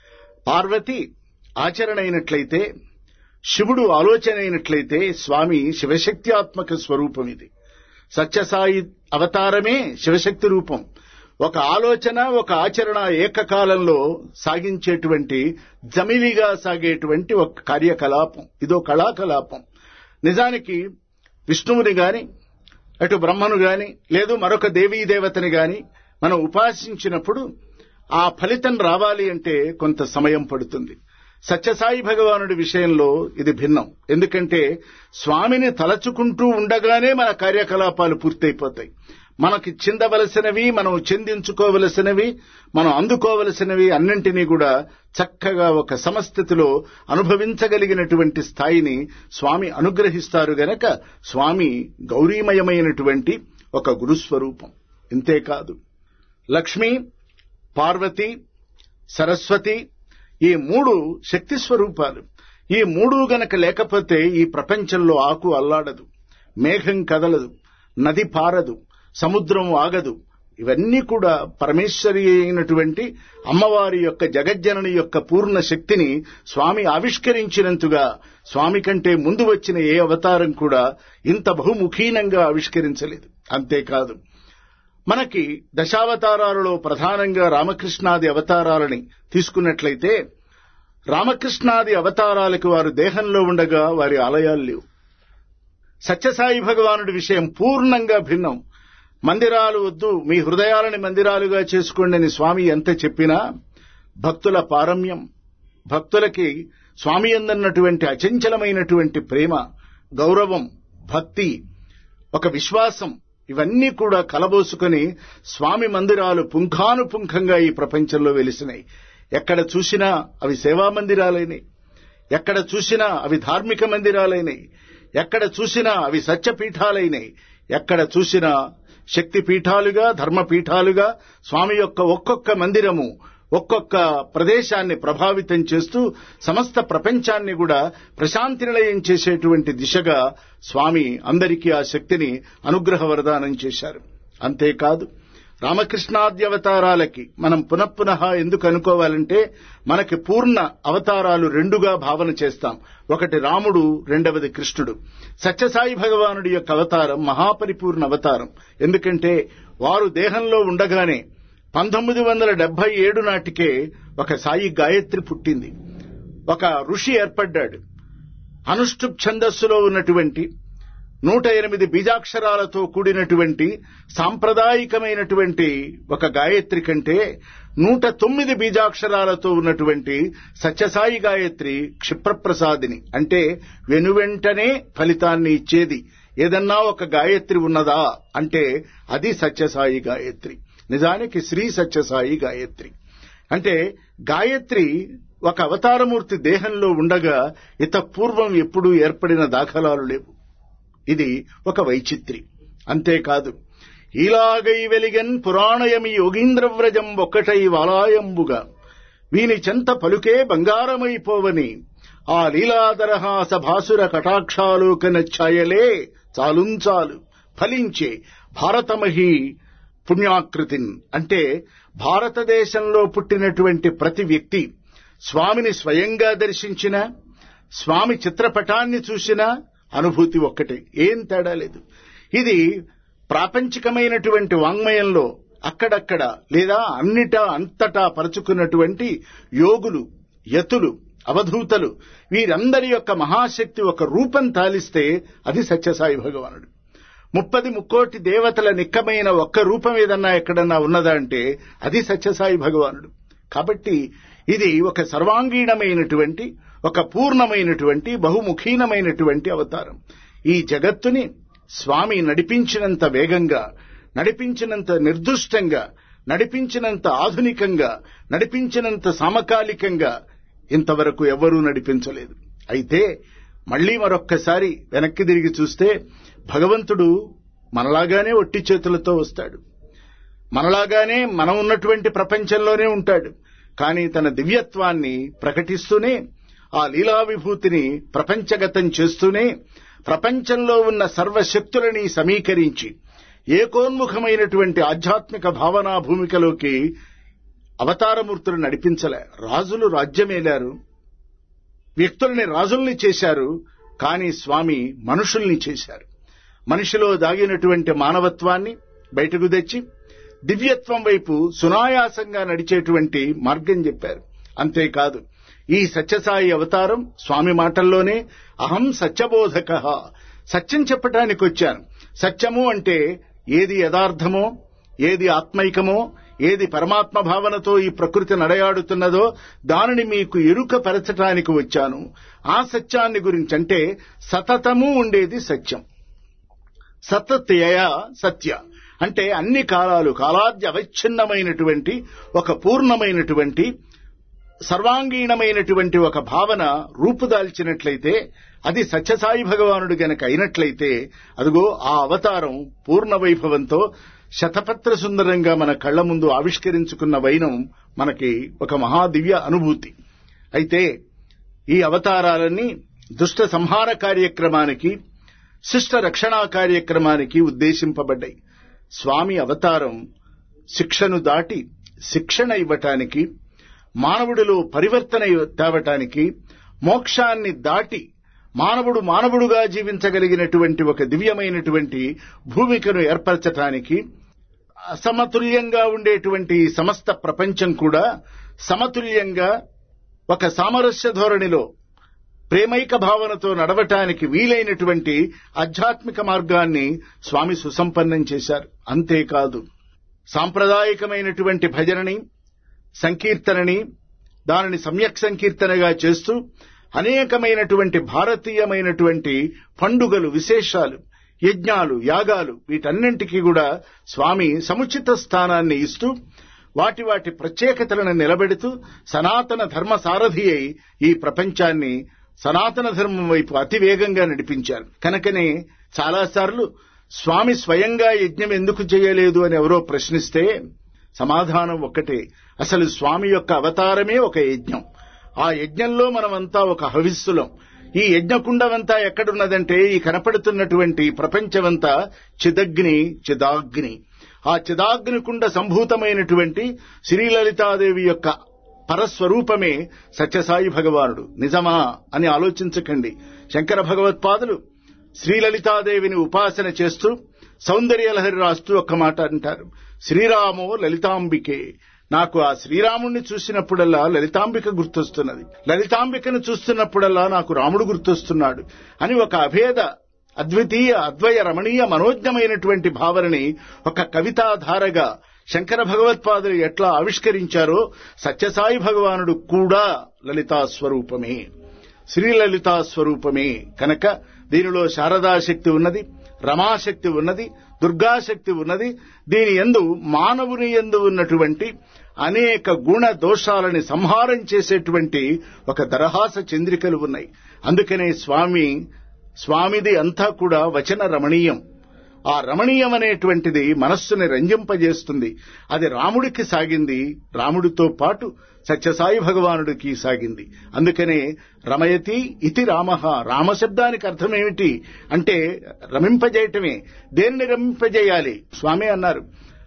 పార్వతి ఆచరణ అయినట్లయితే శివుడు ఆలోచన అయినట్లయితే స్వామి శివశక్త్యాత్మక స్వరూపం ఇది సత్యసాయి అవతారమే శివశక్తి రూపం ఒక ఆలోచన ఒక ఆచరణ ఏకకాలంలో సాగించేటువంటి జమివిగా సాగేటువంటి ఒక కార్యకలాపం ఇదో కళాకలాపం నిజానికి విష్ణువుని గాని అటు బ్రహ్మను గాని లేదు మరొక దేవీ దేవతని గాని మనం ఉపాసించినప్పుడు ఆ ఫలితం రావాలి అంటే కొంత సమయం పడుతుంది సత్యసాయి భగవానుడి విషయంలో ఇది భిన్నం ఎందుకంటే స్వామిని తలచుకుంటూ ఉండగానే మన కార్యకలాపాలు పూర్తయిపోతాయి మనకి చెందవలసినవి మనం చెందించుకోవలసినవి మనం అందుకోవలసినవి అన్నింటినీ కూడా చక్కగా ఒక సమస్థితిలో అనుభవించగలిగినటువంటి స్థాయిని స్వామి అనుగ్రహిస్తారు గనక స్వామి గౌరీమయమైనటువంటి ఒక గురుస్వరూపం ఇంతేకాదు లక్ష్మి పార్వతి సరస్వతి ఈ మూడు శక్తి స్వరూపాలు ఈ మూడు గనక లేకపోతే ఈ ప్రపంచంలో ఆకు అల్లాడదు మేఘం కదలదు నది పారదు సముద్రం ఆగదు ఇవన్నీ కూడా పరమేశ్వరి అయినటువంటి అమ్మవారి యొక్క జగజ్జనని యొక్క పూర్ణ శక్తిని స్వామి ఆవిష్కరించినంతగా స్వామి కంటే ముందు వచ్చిన ఏ అవతారం కూడా ఇంత బహుముఖీనంగా ఆవిష్కరించలేదు అంతేకాదు మనకి దశావతారాలలో ప్రధానంగా రామకృష్ణాది అవతారాలని తీసుకున్నట్లయితే రామకృష్ణాది అవతారాలకు వారు దేహంలో ఉండగా వారి ఆలయాలు లేవు సత్యసాయి భగవానుడి విషయం పూర్ణంగా భిన్నం మందిరాలు వద్దు మీ హృదయాలని మందిరాలుగా చేసుకోండి అని స్వామి ఎంత చెప్పినా భక్తుల పారమ్యం భక్తులకి స్వామి అందన్నటువంటి అచంచలమైనటువంటి ప్రేమ గౌరవం భక్తి ఒక విశ్వాసం ఇవన్నీ కూడా కలబోసుకొని స్వామి మందిరాలు పుంఖానుపుంఖంగా ఈ ప్రపంచంలో వెలిసినాయి ఎక్కడ చూసినా అవి సేవా మందిరాలైనాయి ఎక్కడ చూసినా అవి ధార్మిక మందిరాలైనాయి ఎక్కడ చూసినా అవి సత్యపీఠాలైనాయి ఎక్కడ చూసినా శక్తి పీఠాలుగా ధర్మపీఠాలుగా స్వామి యొక్క ఒక్కొక్క మందిరము ఒక్కొక్క ప్రదేశాన్ని ప్రభావితం చేస్తూ సమస్త ప్రపంచాన్ని కూడా ప్రశాంతి నిలయం చేసేటువంటి దిశగా స్వామి అందరికీ ఆ శక్తిని అనుగ్రహ వరదానం చేశారు అంతేకాదు రామకృష్ణాద్య అవతారాలకి మనం పునఃపునః ఎందుకు అనుకోవాలంటే మనకి పూర్ణ అవతారాలు రెండుగా భావన చేస్తాం ఒకటి రాముడు రెండవది కృష్ణుడు సత్యసాయి భగవానుడి యొక్క అవతారం మహాపరిపూర్ణ అవతారం ఎందుకంటే వారు దేహంలో ఉండగానే పంతొమ్మిది వందల డెబ్బై ఏడు నాటికే ఒక సాయి గాయత్రి పుట్టింది ఒక ఋషి ఏర్పడ్డాడు అనుష్ఠుప్ ఛందస్సులో ఉన్నటువంటి నూట ఎనిమిది బీజాక్షరాలతో కూడినటువంటి సాంప్రదాయికమైనటువంటి ఒక గాయత్రి కంటే నూట తొమ్మిది బీజాక్షరాలతో ఉన్నటువంటి సత్యసాయి గాయత్రి క్షిప్రప్రసాదిని అంటే వెనువెంటనే ఫలితాన్ని ఇచ్చేది ఏదన్నా ఒక గాయత్రి ఉన్నదా అంటే అది సత్యసాయి గాయత్రి నిజానికి శ్రీ సత్యసాయి గాయత్రి అంటే గాయత్రి ఒక అవతారమూర్తి దేహంలో ఉండగా ఇత పూర్వం ఎప్పుడూ ఏర్పడిన దాఖలాలు లేవు ఇది ఒక వైచిత్రి అంతేకాదు ఈలాగై వెలిగన్ పురాణయమి యోగీంద్రవ్రజం ఒక్కటై వాలాయంబుగా వీని చెంత పలుకే బంగారమైపోవని ఆ లీలాదరహాస భాసుర కటాక్షాలోకన ఛాయలే చాలుంచాలు ఫలించే భారతమహి పుణ్యాకృతిన్ అంటే భారతదేశంలో పుట్టినటువంటి ప్రతి వ్యక్తి స్వామిని స్వయంగా దర్శించిన స్వామి చిత్రపటాన్ని చూసిన అనుభూతి ఒక్కటే ఏం తేడా లేదు ఇది ప్రాపంచికమైనటువంటి వాంగ్మయంలో అక్కడక్కడ లేదా అన్నిటా అంతటా పరుచుకున్నటువంటి యోగులు యతులు అవధూతలు వీరందరి యొక్క మహాశక్తి ఒక రూపం తాలిస్తే అది సత్యసాయి భగవానుడు ముప్పది ముక్కోటి దేవతల నిక్కమైన ఒక్క రూపం ఏదన్నా ఎక్కడన్నా ఉన్నదా అంటే అది సత్యసాయి భగవానుడు కాబట్టి ఇది ఒక సర్వాంగీణమైనటువంటి ఒక పూర్ణమైనటువంటి బహుముఖీనమైనటువంటి అవతారం ఈ జగత్తుని స్వామి నడిపించినంత వేగంగా నడిపించినంత నిర్దుష్టంగా నడిపించినంత ఆధునికంగా నడిపించినంత సమకాలికంగా ఇంతవరకు ఎవ్వరూ నడిపించలేదు అయితే మళ్లీ మరొక్కసారి వెనక్కి తిరిగి చూస్తే భగవంతుడు మనలాగానే ఒట్టి చేతులతో వస్తాడు మనలాగానే మనం ఉన్నటువంటి ప్రపంచంలోనే ఉంటాడు కానీ తన దివ్యత్వాన్ని ప్రకటిస్తూనే ఆ లీలా విభూతిని ప్రపంచగతం చేస్తూనే ప్రపంచంలో ఉన్న సర్వశక్తులని సమీకరించి ఏకోన్ముఖమైనటువంటి ఆధ్యాత్మిక భావనా భూమికలోకి అవతారమూర్తులు నడిపించలే రాజులు రాజ్యమేలారు వ్యక్తుల్ని రాజుల్ని చేశారు కానీ స్వామి మనుషుల్ని చేశారు మనిషిలో దాగినటువంటి మానవత్వాన్ని బయటకు తెచ్చి దివ్యత్వం వైపు సునాయాసంగా నడిచేటువంటి మార్గం చెప్పారు అంతేకాదు ఈ సత్యసాయి అవతారం స్వామి మాటల్లోనే అహం సత్యబోధక సత్యం చెప్పటానికి వచ్చాను సత్యము అంటే ఏది యథార్థమో ఏది ఆత్మైకమో ఏది పరమాత్మ భావనతో ఈ ప్రకృతి నడయాడుతున్నదో దానిని మీకు ఎరుక పరచటానికి వచ్చాను ఆ సత్యాన్ని గురించి అంటే సతతము ఉండేది సత్యం సతత్యయ సత్య అంటే అన్ని కాలాలు కాలాద్య అవచ్ఛిన్నమైనటువంటి ఒక పూర్ణమైనటువంటి సర్వాంగీణమైనటువంటి ఒక భావన రూపుదాల్చినట్లయితే అది సత్యసాయి భగవానుడు గనక అయినట్లయితే అదిగో ఆ అవతారం పూర్ణ వైభవంతో శతపత్ర సుందరంగా మన కళ్ల ముందు ఆవిష్కరించుకున్న వైనం మనకి ఒక మహాదివ్య అనుభూతి అయితే ఈ అవతారాలన్నీ దుష్ట సంహార కార్యక్రమానికి శిష్ట రక్షణా కార్యక్రమానికి ఉద్దేశింపబడ్డాయి స్వామి అవతారం శిక్షను దాటి శిక్షణ ఇవ్వటానికి మానవుడిలో పరివర్తన తేవటానికి మోక్షాన్ని దాటి మానవుడు మానవుడుగా జీవించగలిగినటువంటి ఒక దివ్యమైనటువంటి భూమికను ఏర్పరచటానికి అసమతుల్యంగా ఉండేటువంటి సమస్త ప్రపంచం కూడా సమతుల్యంగా ఒక సామరస్య ధోరణిలో ప్రేమైక భావనతో నడవటానికి వీలైనటువంటి ఆధ్యాత్మిక మార్గాన్ని స్వామి సుసంపన్నం చేశారు అంతేకాదు సాంప్రదాయకమైనటువంటి భజనని సంకీర్తనని దానిని సమ్యక్ సంకీర్తనగా చేస్తూ అనేకమైనటువంటి భారతీయమైనటువంటి పండుగలు విశేషాలు యజ్ఞాలు యాగాలు వీటన్నింటికీ కూడా స్వామి సముచిత స్థానాన్ని ఇస్తూ వాటి వాటి ప్రత్యేకతలను నిలబెడుతూ సనాతన ధర్మ సారథి అయి ఈ ప్రపంచాన్ని సనాతన ధర్మం వైపు అతి వేగంగా నడిపించారు కనుకనే చాలాసార్లు స్వామి స్వయంగా యజ్ఞం ఎందుకు చేయలేదు అని ఎవరో ప్రశ్నిస్తే సమాధానం ఒక్కటే అసలు స్వామి యొక్క అవతారమే ఒక యజ్ఞం ఆ యజ్ఞంలో మనమంతా ఒక హవిస్సులం ఈ యజ్ఞకుండమంతా ఎక్కడున్నదంటే ఈ కనపడుతున్నటువంటి ప్రపంచమంతా చిదగ్ని చిదాగ్ని ఆ చిదాగ్నికుండ సంభూతమైనటువంటి శ్రీలలితాదేవి యొక్క పరస్వరూపమే సత్యసాయి భగవానుడు నిజమా అని ఆలోచించకండి శంకర భగవత్పాదులు శ్రీలలితాదేవిని ఉపాసన చేస్తూ సౌందర్యలహరి రాస్తూ ఒక్క మాట అంటారు శ్రీరామో లలితాంబికే నాకు ఆ శ్రీరాముణ్ణి చూసినప్పుడల్లా లలితాంబిక గుర్తొస్తున్నది లలితాంబికను చూస్తున్నప్పుడల్లా నాకు రాముడు గుర్తొస్తున్నాడు అని ఒక అభేద అద్వితీయ అద్వయ రమణీయ మనోజ్ఞమైనటువంటి భావనని ఒక కవితాధారగా శంకర భగవత్పాదులు ఎట్లా ఆవిష్కరించారో సత్యసాయి భగవానుడు కూడా లలితా స్వరూపమే శ్రీలలితా స్వరూపమే కనుక దీనిలో శారదాశక్తి ఉన్నది రమాశక్తి ఉన్నది దుర్గాశక్తి ఉన్నది దీని ఎందు మానవుని ఎందు ఉన్నటువంటి అనేక గుణ దోషాలని సంహారం చేసేటువంటి ఒక దరహాస చంద్రికలు ఉన్నాయి అందుకనే స్వామి స్వామిది అంతా కూడా వచన రమణీయం ఆ రమణీయం అనేటువంటిది మనస్సుని రంజింపజేస్తుంది అది రాముడికి సాగింది రాముడితో పాటు సత్యసాయి భగవానుడికి సాగింది అందుకనే రమయతి ఇతి రామ రామశబ్దానికి అర్థమేమిటి అంటే రమింపజేయటమే దేన్ని రమింపజేయాలి స్వామి అన్నారు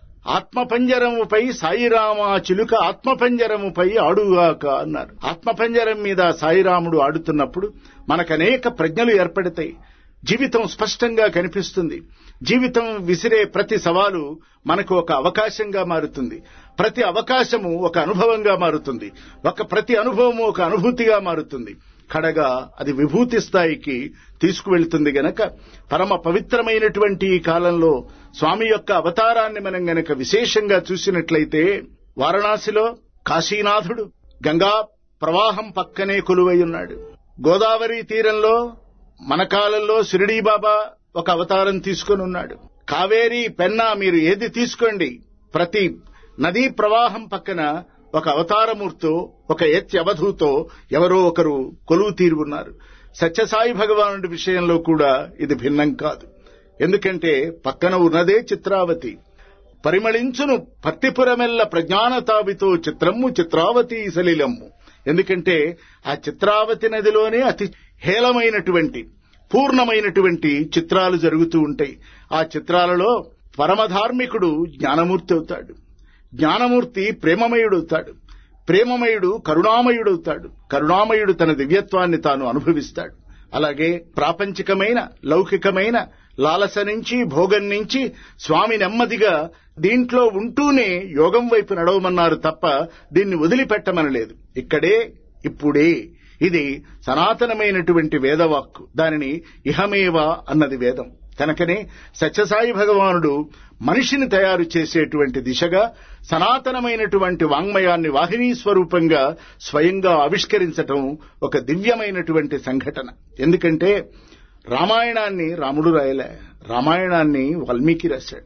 ఆత్మపంజరముపై సాయిరామ చిలుక ఆత్మపంజరముపై ఆడుగాక అన్నారు ఆత్మపంజరం మీద సాయిరాముడు ఆడుతున్నప్పుడు మనకనేక ప్రజ్ఞలు ఏర్పడతాయి జీవితం స్పష్టంగా కనిపిస్తుంది జీవితం విసిరే ప్రతి సవాలు మనకు ఒక అవకాశంగా మారుతుంది ప్రతి అవకాశము ఒక అనుభవంగా మారుతుంది ఒక ప్రతి అనుభవము ఒక అనుభూతిగా మారుతుంది కడగా అది విభూతి స్థాయికి తీసుకువెళ్తుంది గనక పరమ పవిత్రమైనటువంటి ఈ కాలంలో స్వామి యొక్క అవతారాన్ని మనం గనక విశేషంగా చూసినట్లయితే వారణాసిలో కాశీనాథుడు గంగా ప్రవాహం పక్కనే కొలువై ఉన్నాడు గోదావరి తీరంలో మన కాలంలో షిరిడీ బాబా ఒక అవతారం తీసుకొని ఉన్నాడు కావేరి పెన్నా మీరు ఏది తీసుకోండి ప్రతి నదీ ప్రవాహం పక్కన ఒక అవతారమూర్తో ఒక ఎత్యవధూతో ఎవరో ఒకరు కొలువు తీరున్నారు సత్యసాయి భగవానుడి విషయంలో కూడా ఇది భిన్నం కాదు ఎందుకంటే పక్కన ఉన్నదే చిత్రావతి పరిమళించును పత్తిపురమెల్ల ప్రజ్ఞానతావితో చిత్రమ్ము చిత్రావతి సలిలమ్ము ఎందుకంటే ఆ చిత్రావతి నదిలోనే అతి హేళమైనటువంటి పూర్ణమైనటువంటి చిత్రాలు జరుగుతూ ఉంటాయి ఆ చిత్రాలలో పరమధార్మికుడు జ్ఞానమూర్తి అవుతాడు జ్ఞానమూర్తి ప్రేమమయుడవుతాడు ప్రేమమయుడు కరుణామయుడవుతాడు కరుణామయుడు తన దివ్యత్వాన్ని తాను అనుభవిస్తాడు అలాగే ప్రాపంచికమైన లౌకికమైన లాలస నుంచి భోగం నుంచి స్వామి నెమ్మదిగా దీంట్లో ఉంటూనే యోగం వైపు నడవమన్నారు తప్ప దీన్ని వదిలిపెట్టమనలేదు ఇక్కడే ఇప్పుడే ఇది సనాతనమైనటువంటి వేదవాక్కు దానిని ఇహమేవ అన్నది వేదం కనుకనే సత్యసాయి భగవానుడు మనిషిని తయారు చేసేటువంటి దిశగా సనాతనమైనటువంటి వాంగ్మయాన్ని వాహినీ స్వరూపంగా స్వయంగా ఆవిష్కరించటం ఒక దివ్యమైనటువంటి సంఘటన ఎందుకంటే రామాయణాన్ని రాముడు రాయలే రామాయణాన్ని వాల్మీకి రాశాడు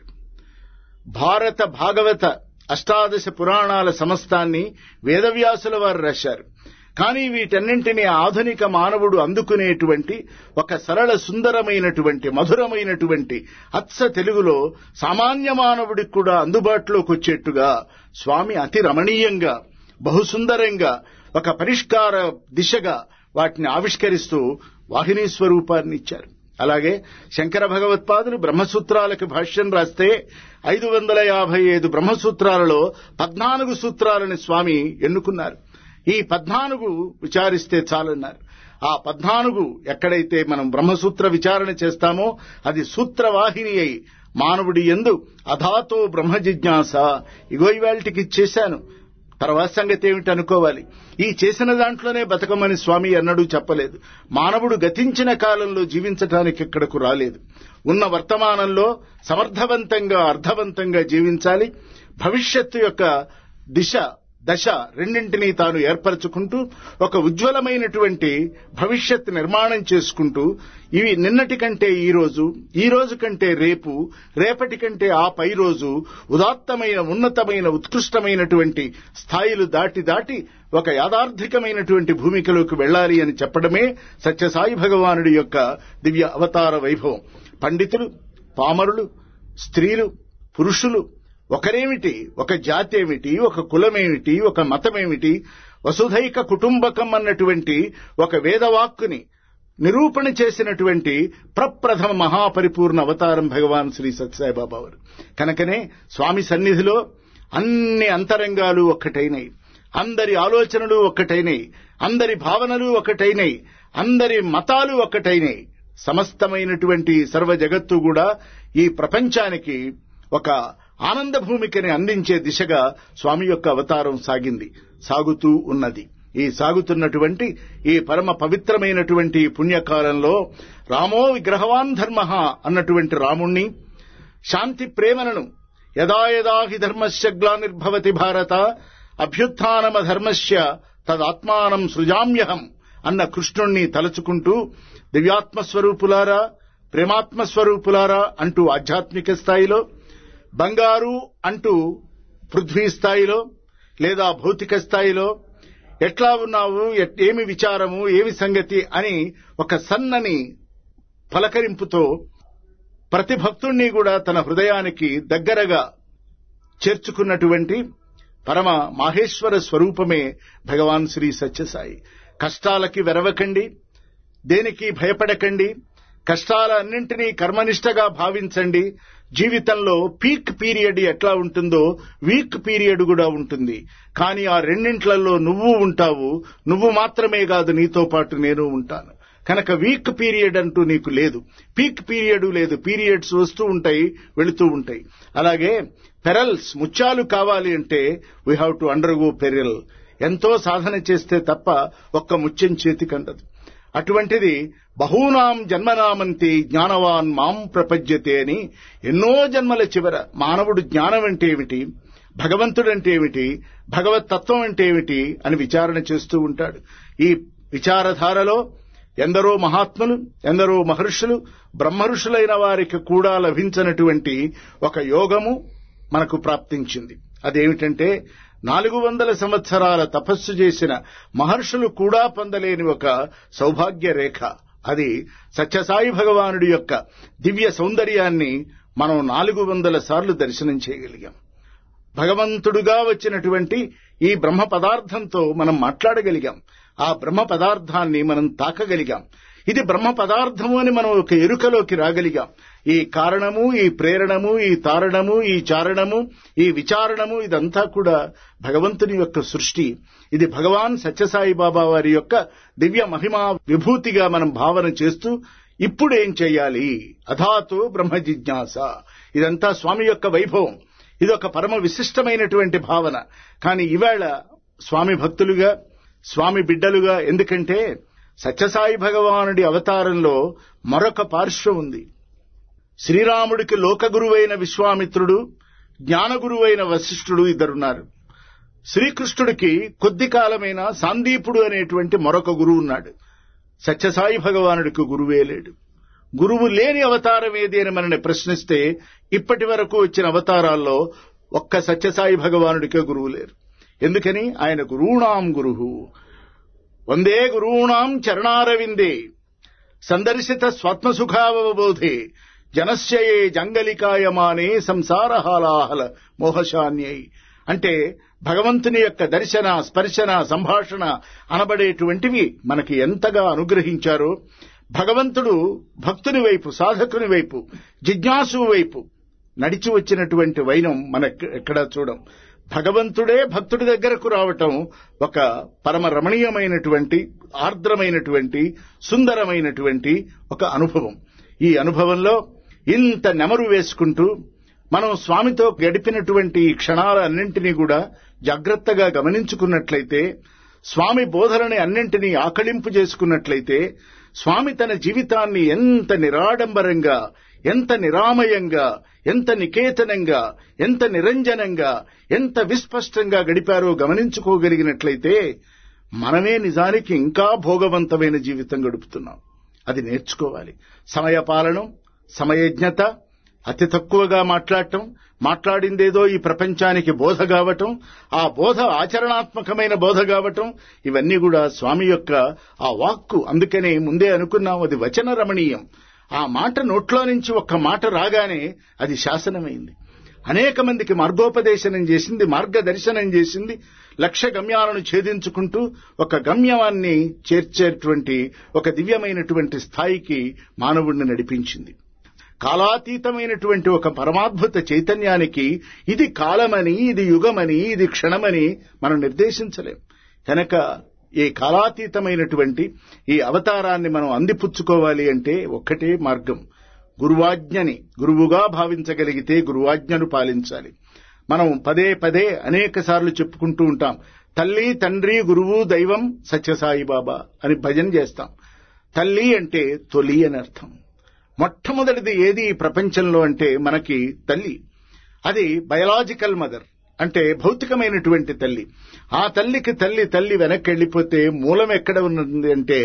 భారత భాగవత అష్టాదశ పురాణాల సమస్తాన్ని వేదవ్యాసుల వారు రాశారు కానీ వీటన్నింటినీ ఆధునిక మానవుడు అందుకునేటువంటి ఒక సరళ సుందరమైనటువంటి మధురమైనటువంటి అచ్చ తెలుగులో సామాన్య మానవుడికి కూడా అందుబాటులోకి వచ్చేట్టుగా స్వామి అతి రమణీయంగా బహుసుందరంగా ఒక పరిష్కార దిశగా వాటిని ఆవిష్కరిస్తూ వాహినీ స్వరూపాన్ని ఇచ్చారు అలాగే శంకర భగవత్పాదులు బ్రహ్మసూత్రాలకు భాష్యం రాస్తే ఐదు వందల యాభై ఐదు బ్రహ్మసూత్రాలలో పద్నాలుగు సూత్రాలని స్వామి ఎన్నుకున్నారు ఈ పద్నాలుగు విచారిస్తే చాలన్నారు ఆ పద్నాలుగు ఎక్కడైతే మనం బ్రహ్మసూత్ర విచారణ చేస్తామో అది సూత్రవాహిని అయి మానవుడి ఎందు అధాతో బ్రహ్మ జిజ్ఞాస ఇగో ఇవాళకి చేశాను తర్వాత సంగతి ఏమిటి అనుకోవాలి ఈ చేసిన దాంట్లోనే బతకమని స్వామి ఎన్నడూ చెప్పలేదు మానవుడు గతించిన కాలంలో జీవించటానికి ఇక్కడకు రాలేదు ఉన్న వర్తమానంలో సమర్థవంతంగా అర్థవంతంగా జీవించాలి భవిష్యత్తు యొక్క దిశ దశ రెండింటినీ తాను ఏర్పరచుకుంటూ ఒక ఉజ్వలమైనటువంటి భవిష్యత్ నిర్మాణం చేసుకుంటూ ఇవి నిన్నటి కంటే ఈ రోజు ఈ రోజు కంటే రేపు రేపటి కంటే ఆ పై రోజు ఉదాత్తమైన ఉన్నతమైన ఉత్కృష్టమైనటువంటి స్థాయిలు దాటి దాటి ఒక యాదార్థికమైనటువంటి భూమికలోకి వెళ్ళాలి అని చెప్పడమే సత్యసాయి భగవానుడి యొక్క దివ్య అవతార వైభవం పండితులు పామరులు స్త్రీలు పురుషులు ఒకరేమిటి ఒక జాతి ఏమిటి ఒక కులమేమిటి ఒక మతమేమిటి వసుధైక కుటుంబకం అన్నటువంటి ఒక వేదవాక్కుని నిరూపణ చేసినటువంటి ప్రప్రథమ మహాపరిపూర్ణ అవతారం భగవాన్ శ్రీ సత్యసాయిబాబా వారు కనుకనే స్వామి సన్నిధిలో అన్ని అంతరంగాలు ఒక్కటైనవి అందరి ఆలోచనలు ఒక్కటైనయి అందరి భావనలు ఒక్కటైనయి అందరి మతాలు ఒక్కటైనయి సమస్తమైనటువంటి సర్వ జగత్తు కూడా ఈ ప్రపంచానికి ఒక ఆనంద భూమికని అందించే దిశగా స్వామి యొక్క అవతారం సాగింది సాగుతూ ఉన్నది ఈ సాగుతున్నటువంటి ఈ పరమ పవిత్రమైనటువంటి ఈ పుణ్యకాలంలో రామో విగ్రహవాన్ ధర్మ అన్నటువంటి రాముణ్ణి శాంతి ప్రేమలను యదా యదా హి ధర్మస్య గ్లానిర్భవతి భారత అభ్యుత్నమ ధర్మస్య తదాత్మానం సృజామ్యహం అన్న కృష్ణుణ్ణి తలుచుకుంటూ దివ్యాత్మస్వరూపులారా ప్రేమాత్మస్వరూపులారా అంటూ ఆధ్యాత్మిక స్థాయిలో బంగారు అంటూ పృథ్వీ స్థాయిలో లేదా భౌతిక స్థాయిలో ఎట్లా ఉన్నావు ఎట్- ఏమి విచారము ఏమి సంగతి అని ఒక సన్నని పలకరింపుతో ప్రతి భక్తుణ్ణి కూడా తన హృదయానికి దగ్గరగా చేర్చుకున్నటువంటి పరమ మాహేశ్వర స్వరూపమే భగవాన్ శ్రీ సత్యసాయి కష్టాలకి వెరవకండి దేనికి భయపడకండి కష్టాలన్నింటినీ కర్మనిష్టగా భావించండి జీవితంలో పీక్ పీరియడ్ ఎట్లా ఉంటుందో వీక్ పీరియడ్ కూడా ఉంటుంది కానీ ఆ రెండింట్లలో నువ్వు ఉంటావు నువ్వు మాత్రమే కాదు నీతో పాటు నేను ఉంటాను కనుక వీక్ పీరియడ్ అంటూ నీకు లేదు పీక్ పీరియడ్ లేదు పీరియడ్స్ వస్తూ ఉంటాయి వెళుతూ ఉంటాయి అలాగే పెరల్స్ ముత్యాలు కావాలి అంటే we have to undergo pearl ఎంతో సాధన చేస్తే తప్ప ఒక్క ముత్యం చేతికి అందదు అటువంటిది బహూనాం జన్మనామంతి జ్ఞానవాన్ మాం ప్రపద్యతే అని ఎన్నో జన్మల చివర మానవుడు జ్ఞానం అంటే ఏమిటి భగవంతుడంటే ఏమిటి భగవత్ తత్వం అంటే ఏమిటి అని విచారణ చేస్తూ ఉంటాడు ఈ విచారధారలో ఎందరో మహాత్ములు ఎందరో మహర్షులు బ్రహ్మర్షులైన వారికి కూడా లభించినటువంటి ఒక యోగము మనకు ప్రాప్తించింది అదేమిటంటే నాలుగు వందల సంవత్సరాల తపస్సు చేసిన మహర్షులు కూడా పొందలేని ఒక సౌభాగ్య రేఖ అది సత్యసాయి భగవానుడి యొక్క దివ్య సౌందర్యాన్ని మనం నాలుగు వందల సార్లు దర్శనం చేయగలిగాం భగవంతుడుగా వచ్చినటువంటి ఈ బ్రహ్మ పదార్థంతో మనం మాట్లాడగలిగాం ఆ బ్రహ్మ పదార్థాన్ని మనం తాకగలిగాం ఇది బ్రహ్మ పదార్థము అని మనం ఒక ఎరుకలోకి రాగలిగాం ఈ కారణము ఈ ప్రేరణము ఈ తారణము ఈ చారణము ఈ విచారణము ఇదంతా కూడా భగవంతుని యొక్క సృష్టి ఇది భగవాన్ సత్యసాయి బాబా వారి యొక్క దివ్య మహిమా విభూతిగా మనం భావన చేస్తూ ఇప్పుడేం చేయాలి అధాతు బ్రహ్మ జిజ్ఞాస ఇదంతా స్వామి యొక్క వైభవం ఇది ఒక పరమ విశిష్టమైనటువంటి భావన కానీ ఈవేళ స్వామి భక్తులుగా స్వామి బిడ్డలుగా ఎందుకంటే సత్యసాయి భగవానుడి అవతారంలో మరొక పార్శ్వం ఉంది శ్రీరాముడికి లోకగురువైన విశ్వామిత్రుడు జ్ఞానగురువైన వశిష్ఠుడు ఇద్దరున్నారు శ్రీకృష్ణుడికి కొద్ది కాలమైన సాందీపుడు అనేటువంటి మరొక గురువు ఉన్నాడు సత్యసాయి భగవానుడికి గురువే లేడు గురువు లేని అవతారం ఏది అని మనల్ని ప్రశ్నిస్తే ఇప్పటి వరకు వచ్చిన అవతారాల్లో ఒక్క సత్యసాయి భగవానుడికే గురువు లేరు ఎందుకని ఆయన గురువుణాం గురువు వందే గురువుణాం చరణారవిందే సందర్శిత స్వాత్మసుఖావబోధే జనస్యయే జంగలికాయమానే సంసారహాలాహల మోహశాన్యై అంటే భగవంతుని యొక్క దర్శన స్పర్శన సంభాషణ అనబడేటువంటివి మనకి ఎంతగా అనుగ్రహించారో భగవంతుడు భక్తుని వైపు సాధకుని వైపు జిజ్ఞాసు వైపు నడిచి వచ్చినటువంటి వైనం మన ఎక్కడా చూడం భగవంతుడే భక్తుడి దగ్గరకు రావటం ఒక పరమ రమణీయమైనటువంటి ఆర్ద్రమైనటువంటి సుందరమైనటువంటి ఒక అనుభవం ఈ అనుభవంలో ఇంత నెమరు వేసుకుంటూ మనం స్వామితో గడిపినటువంటి ఈ క్షణాలన్నింటినీ కూడా జాగ్రత్తగా గమనించుకున్నట్లయితే స్వామి బోధనని అన్నింటినీ ఆకళింపు చేసుకున్నట్లయితే స్వామి తన జీవితాన్ని ఎంత నిరాడంబరంగా ఎంత నిరామయంగా ఎంత నికేతనంగా ఎంత నిరంజనంగా ఎంత విస్పష్టంగా గడిపారో గమనించుకోగలిగినట్లయితే మనమే నిజానికి ఇంకా భోగవంతమైన జీవితం గడుపుతున్నాం అది నేర్చుకోవాలి సమయపాలనం సమయజ్ఞత అతి తక్కువగా మాట్లాడటం మాట్లాడిందేదో ఈ ప్రపంచానికి బోధ కావటం ఆ బోధ ఆచరణాత్మకమైన బోధ కావటం ఇవన్నీ కూడా స్వామి యొక్క ఆ వాక్కు అందుకనే ముందే అనుకున్నాం అది వచన రమణీయం ఆ మాట నోట్లో నుంచి ఒక్క మాట రాగానే అది శాసనమైంది అనేక మందికి మార్గోపదేశనం చేసింది మార్గదర్శనం చేసింది లక్ష్య గమ్యాలను ఛేదించుకుంటూ ఒక గమ్యాన్ని చేర్చేటువంటి ఒక దివ్యమైనటువంటి స్థాయికి మానవుణ్ణి నడిపించింది కాలాతీతమైనటువంటి ఒక పరమాద్భుత చైతన్యానికి ఇది కాలమని ఇది యుగమని ఇది క్షణమని మనం నిర్దేశించలేం కనుక ఈ కాలాతీతమైనటువంటి ఈ అవతారాన్ని మనం అందిపుచ్చుకోవాలి అంటే ఒక్కటే మార్గం గురువాజ్ఞని గురువుగా భావించగలిగితే గురువాజ్ఞను పాలించాలి మనం పదే పదే అనేక సార్లు చెప్పుకుంటూ ఉంటాం తల్లి తండ్రి గురువు దైవం సత్యసాయి బాబా అని భజన చేస్తాం తల్లి అంటే తొలి అని అర్థం మొట్టమొదటిది ఏది ఈ ప్రపంచంలో అంటే మనకి తల్లి అది బయలాజికల్ మదర్ అంటే భౌతికమైనటువంటి తల్లి ఆ తల్లికి తల్లి తల్లి వెనక్కి వెళ్ళిపోతే మూలం ఎక్కడ ఉన్నది అంటే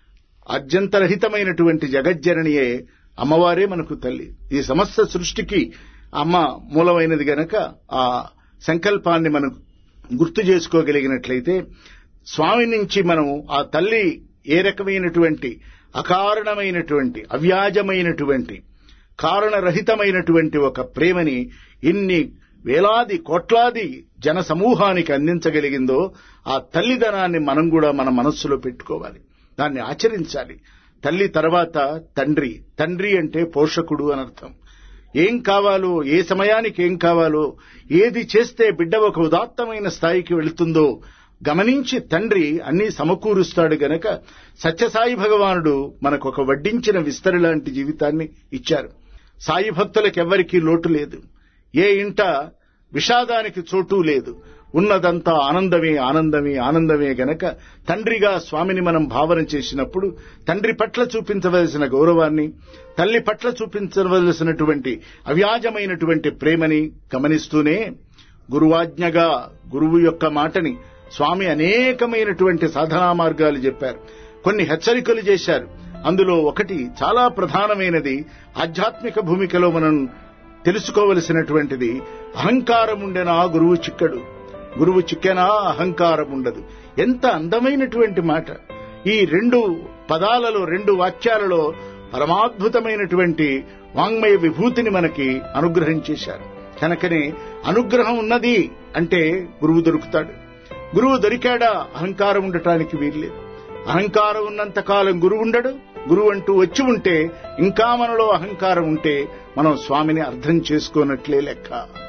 అత్యంతరహితమైనటువంటి జగజ్జననియే అమ్మవారే మనకు తల్లి ఈ సమస్త సృష్టికి అమ్మ మూలమైనది గనక ఆ సంకల్పాన్ని మనం గుర్తు చేసుకోగలిగినట్లయితే స్వామి నుంచి మనం ఆ తల్లి ఏ రకమైనటువంటి అకారణమైనటువంటి అవ్యాజమైనటువంటి కారణరహితమైనటువంటి ఒక ప్రేమని ఇన్ని వేలాది కోట్లాది జన సమూహానికి అందించగలిగిందో ఆ తల్లిదనాన్ని మనం కూడా మన మనస్సులో పెట్టుకోవాలి దాన్ని ఆచరించాలి తల్లి తర్వాత తండ్రి తండ్రి అంటే పోషకుడు అనర్థం ఏం కావాలో ఏ సమయానికి ఏం కావాలో ఏది చేస్తే బిడ్డ ఒక ఉదాత్తమైన స్థాయికి వెళుతుందో గమనించి తండ్రి అన్నీ సమకూరుస్తాడు గనక సత్యసాయి భగవానుడు మనకు ఒక వడ్డించిన విస్తరి లాంటి జీవితాన్ని ఇచ్చారు సాయి భక్తులకెవ్వరికీ లోటు లేదు ఏ ఇంట విషాదానికి చోటు లేదు ఉన్నదంతా ఆనందమే ఆనందమే ఆనందమే గనక తండ్రిగా స్వామిని మనం భావన చేసినప్పుడు తండ్రి పట్ల చూపించవలసిన గౌరవాన్ని తల్లి పట్ల చూపించవలసినటువంటి అవ్యాజమైనటువంటి ప్రేమని గమనిస్తూనే గురువాజ్ఞగా గురువు యొక్క మాటని స్వామి అనేకమైనటువంటి సాధనా మార్గాలు చెప్పారు కొన్ని హెచ్చరికలు చేశారు అందులో ఒకటి చాలా ప్రధానమైనది ఆధ్యాత్మిక భూమికలో మనం తెలుసుకోవలసినటువంటిది అహంకారం ఉండెనా గురువు చిక్కడు గురువు చిక్కెనా అహంకారం ఉండదు ఎంత అందమైనటువంటి మాట ఈ రెండు పదాలలో రెండు వాక్యాలలో పరమాద్భుతమైనటువంటి వాంగ్మయ విభూతిని మనకి అనుగ్రహం చేశారు కనుకనే అనుగ్రహం ఉన్నది అంటే గురువు దొరుకుతాడు గురువు దొరికాడా అహంకారం ఉండటానికి వీల్లేదు అహంకారం ఉన్నంత కాలం గురువు ఉండడు గురువు అంటూ వచ్చి ఉంటే ఇంకా మనలో అహంకారం ఉంటే మనం స్వామిని అర్థం చేసుకోనట్లే లెక్క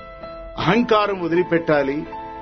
అహంకారం వదిలిపెట్టాలి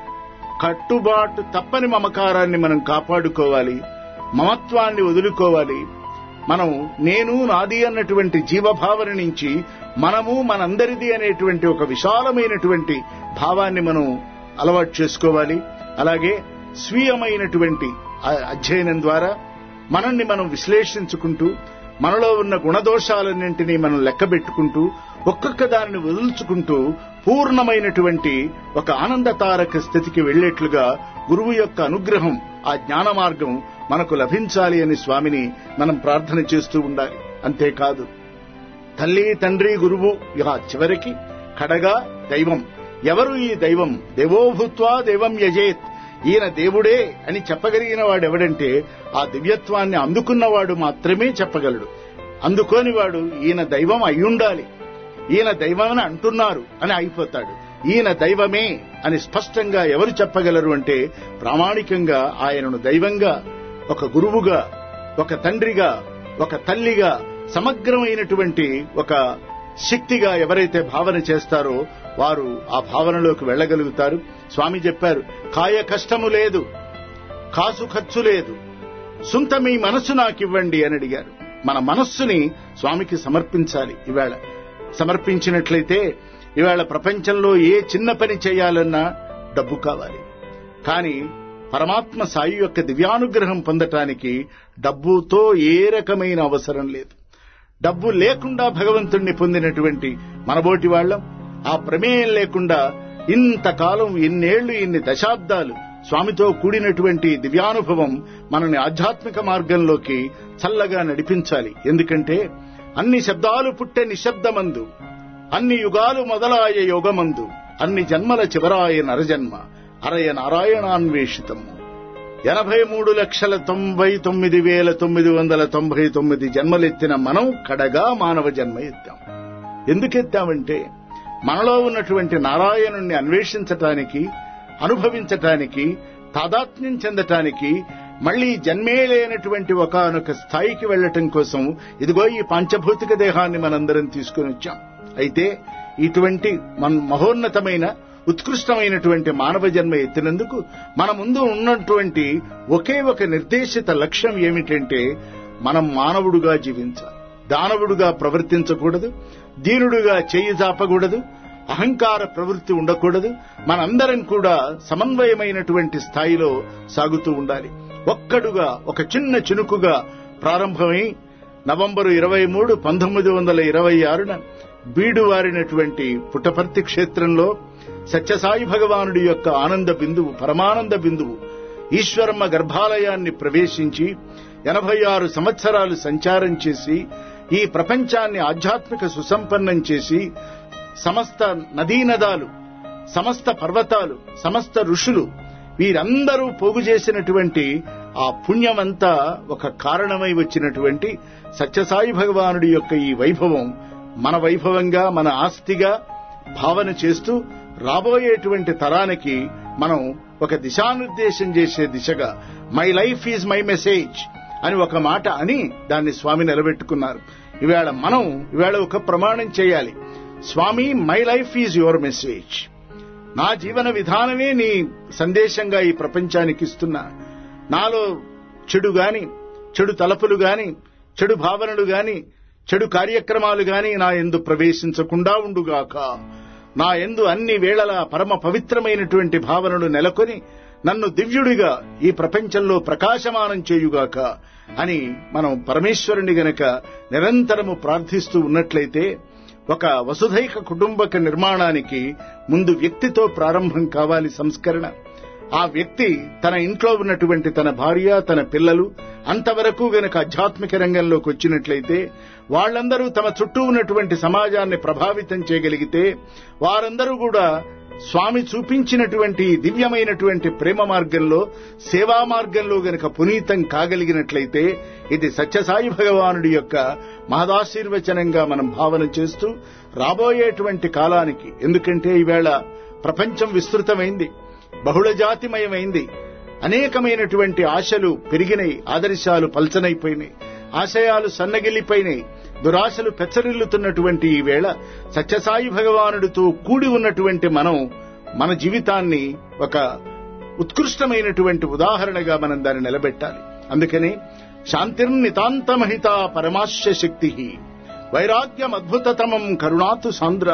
కట్టుబాటు తప్పని మమకారాన్ని మనం కాపాడుకోవాలి మమత్వాన్ని వదులుకోవాలి మనం నేను నాది అన్నటువంటి జీవభావన నుంచి మనము మనందరిది అనేటువంటి ఒక విశాలమైనటువంటి భావాన్ని మనం అలవాటు చేసుకోవాలి అలాగే స్వీయమైనటువంటి అ- అధ్యయనం ద్వారా మనల్ని మనం విశ్లేషించుకుంటూ మనలో ఉన్న గుణదోషాలన్నింటినీ మనం లెక్కబెట్టుకుంటూ ఒక్కొక్క దానిని వదులుచుకుంటూ పూర్ణమైనటువంటి ఒక ఆనందతారక స్థితికి వెళ్లేట్లుగా గురువు యొక్క అనుగ్రహం ఆ జ్ఞాన మార్గం మనకు లభించాలి అని స్వామిని మనం ప్రార్థన చేస్తూ ఉండాలి అంతేకాదు తల్లి తండ్రి గురువు ఇక చివరికి కడగా దైవం ఎవరు ఈ దైవం దేవోభూత్వా దైవం యజేత్ ఈయన దేవుడే అని చెప్పగలిగిన వాడెవడంటే ఆ దివ్యత్వాన్ని అందుకున్నవాడు మాత్రమే చెప్పగలడు అందుకోని వాడు ఈయన దైవం అయ్యుండాలి ఈయన దైవమని అంటున్నారు అని అయిపోతాడు ఈయన దైవమే అని స్పష్టంగా ఎవరు చెప్పగలరు అంటే ప్రామాణికంగా ఆయనను దైవంగా ఒక గురువుగా ఒక తండ్రిగా ఒక తల్లిగా సమగ్రమైనటువంటి ఒక శక్తిగా ఎవరైతే భావన చేస్తారో వారు ఆ భావనలోకి వెళ్ళగలుగుతారు స్వామి చెప్పారు కాయ కష్టము లేదు కాసు ఖర్చు లేదు సుంత మీ మనస్సు నాకివ్వండి అని అడిగారు మన మనస్సుని స్వామికి సమర్పించాలి ఇవాళ సమర్పించినట్లయితే ఇవాళ ప్రపంచంలో ఏ చిన్న పని చేయాలన్నా డబ్బు కావాలి కానీ పరమాత్మ సాయి యొక్క దివ్యానుగ్రహం పొందటానికి డబ్బుతో ఏ రకమైన అవసరం లేదు డబ్బు లేకుండా భగవంతుణ్ణి పొందినటువంటి మనబోటి వాళ్ళం ఆ ప్రమేయం లేకుండా ఇంతకాలం ఇన్నేళ్లు ఇన్ని దశాబ్దాలు స్వామితో కూడినటువంటి దివ్యానుభవం మనని ఆధ్యాత్మిక మార్గంలోకి చల్లగా నడిపించాలి ఎందుకంటే అన్ని శబ్దాలు పుట్టే నిశ్శబ్దమందు అన్ని యుగాలు మొదలాయ యోగమందు అన్ని జన్మల చివరాయ నరజన్మ అరయ నారాయణాన్వేషితము ఎనభై మూడు లక్షల తొంభై తొమ్మిది వేల తొమ్మిది వందల తొంభై తొమ్మిది జన్మలెత్తిన మనం కడగా మానవ జన్మ ఎత్తాం ఎందుకెత్తామంటే మనలో ఉన్నటువంటి నారాయణుణ్ణి అన్వేషించటానికి అనుభవించటానికి తాదాత్మ్యం చెందటానికి మళ్ళీ జన్మే లేనటువంటి ఒకనొక స్థాయికి వెళ్లటం కోసం ఇదిగో ఈ పాంచభౌతిక దేహాన్ని మనందరం తీసుకుని వచ్చాం అయితే ఇటువంటి మన మహోన్నతమైన ఉత్కృష్టమైనటువంటి మానవ జన్మ ఎత్తినందుకు మన ముందు ఉన్నటువంటి ఒకే ఒక నిర్దేశిత లక్ష్యం ఏమిటంటే మనం మానవుడుగా జీవించాలి దానవుడుగా ప్రవర్తించకూడదు దీనుడుగా చేయి జాపకూడదు అహంకార ప్రవృత్తి ఉండకూడదు మనందరం కూడా సమన్వయమైనటువంటి స్థాయిలో సాగుతూ ఉండాలి ఒక్కడుగా ఒక చిన్న చినుకుగా ప్రారంభమై నవంబరు ఇరవై మూడు పంతొమ్మిది వందల ఇరవై ఆరున బీడువారినటువంటి పుట్టపర్తి క్షేత్రంలో సత్యసాయి భగవానుడి యొక్క ఆనంద బిందువు పరమానంద బిందువు ఈశ్వరమ్మ గర్భాలయాన్ని ప్రవేశించి ఎనభై ఆరు సంవత్సరాలు సంచారం చేసి ఈ ప్రపంచాన్ని ఆధ్యాత్మిక సుసంపన్నం చేసి సమస్త నదీనదాలు సమస్త పర్వతాలు సమస్త ఋషులు వీరందరూ పోగు చేసినటువంటి ఆ పుణ్యమంతా ఒక కారణమై వచ్చినటువంటి సత్యసాయి భగవానుడి యొక్క ఈ వైభవం మన వైభవంగా మన ఆస్తిగా భావన చేస్తూ రాబోయేటువంటి తరానికి మనం ఒక దిశానిర్దేశం చేసే దిశగా my life is my message అని ఒక మాట అని దాన్ని స్వామి నిలబెట్టుకున్నారు ఇవాళ మనం ఇవాళ ఒక ప్రమాణం చేయాలి స్వామి my life is your message నా జీవన విధానమే నీ సందేశంగా ఈ ప్రపంచానికి ఇస్తున్నా నాలో చెడు గాని చెడు తలపులు గాని చెడు భావనలు గాని చెడు కార్యక్రమాలు గాని నా ఎందు ప్రవేశించకుండా ఉండుగాక నా ఎందు అన్ని వేళలా పరమ పవిత్రమైనటువంటి భావనలు నెలకొని నన్ను దివ్యుడిగా ఈ ప్రపంచంలో ప్రకాశమానం చేయుగాక అని మనం పరమేశ్వరుని గనక నిరంతరము ప్రార్థిస్తూ ఉన్నట్లయితే ఒక వసుధైక కుటుంబక నిర్మాణానికి ముందు వ్యక్తితో ప్రారంభం కావాలి సంస్కరణ ఆ వ్యక్తి తన ఇంట్లో ఉన్నటువంటి తన భార్య తన పిల్లలు అంతవరకు గనక ఆధ్యాత్మిక రంగంలోకి వచ్చినట్లయితే వాళ్ళందరూ తమ చుట్టూ ఉన్నటువంటి సమాజాన్ని ప్రభావితం చేయగలిగితే వారందరూ కూడా స్వామి చూపించినటువంటి దివ్యమైనటువంటి ప్రేమ మార్గంలో సేవా మార్గంలో గనక పునీతం కాగలిగినట్లయితే ఇది సత్యసాయి భగవానుడి యొక్క మహదాశీర్వచనంగా మనం భావన చేస్తూ రాబోయేటువంటి కాలానికి ఎందుకంటే ఈవేళ ప్రపంచం విస్తృతమైంది బహుళజాతిమయమైంది అనేకమైనటువంటి ఆశలు పెరిగినాయి ఆదర్శాలు పల్చనైపోయినాయి ఆశయాలు సన్నగిల్లిపోయినాయి దురాశలు పెచ్చరిల్లుతున్నటువంటి ఈ వేళ సత్యసాయి భగవానుడితో కూడి ఉన్నటువంటి మనం మన జీవితాన్ని ఒక ఉత్కృష్టమైనటువంటి ఉదాహరణగా మనం దాన్ని నిలబెట్టాలి అందుకని శాంతిర్నితాంతమహిత పరమాశ్య శక్తి వైరాగ్యం అద్భుతతమం కరుణాతు సాంద్ర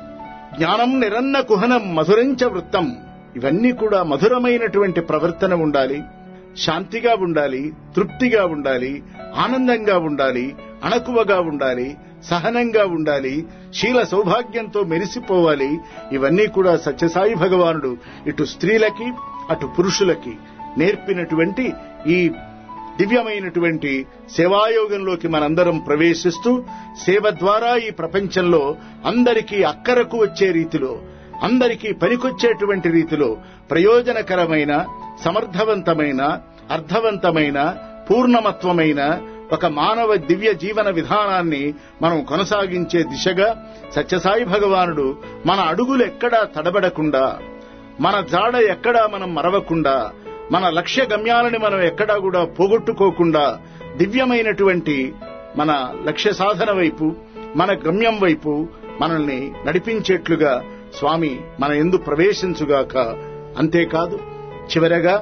జ్ఞానం నిరన్న కుహనం మధురంచ వృత్తం ఇవన్నీ కూడా మధురమైనటువంటి ప్రవర్తన ఉండాలి శాంతిగా ఉండాలి తృప్తిగా ఉండాలి ఆనందంగా ఉండాలి అణకువగా ఉండాలి సహనంగా ఉండాలి శీల సౌభాగ్యంతో మెరిసిపోవాలి ఇవన్నీ కూడా సత్యసాయి భగవానుడు ఇటు స్త్రీలకి అటు పురుషులకి నేర్పినటువంటి ఈ దివ్యమైనటువంటి సేవాయోగంలోకి మనందరం ప్రవేశిస్తూ సేవ ద్వారా ఈ ప్రపంచంలో అందరికీ అక్కరకు వచ్చే రీతిలో అందరికీ పనికొచ్చేటువంటి రీతిలో ప్రయోజనకరమైన సమర్థవంతమైన అర్థవంతమైన పూర్ణమత్వమైన ఒక మానవ దివ్య జీవన విధానాన్ని మనం కొనసాగించే దిశగా సత్యసాయి భగవానుడు మన అడుగులు ఎక్కడా తడబడకుండా మన జాడ ఎక్కడా మనం మరవకుండా మన లక్ష్య గమ్యాలని మనం ఎక్కడా కూడా పోగొట్టుకోకుండా దివ్యమైనటువంటి మన లక్ష్య సాధన వైపు మన గమ్యం వైపు మనల్ని నడిపించేట్లుగా స్వామి మన ఎందు ప్రవేశించుగాక అంతేకాదు చివరగా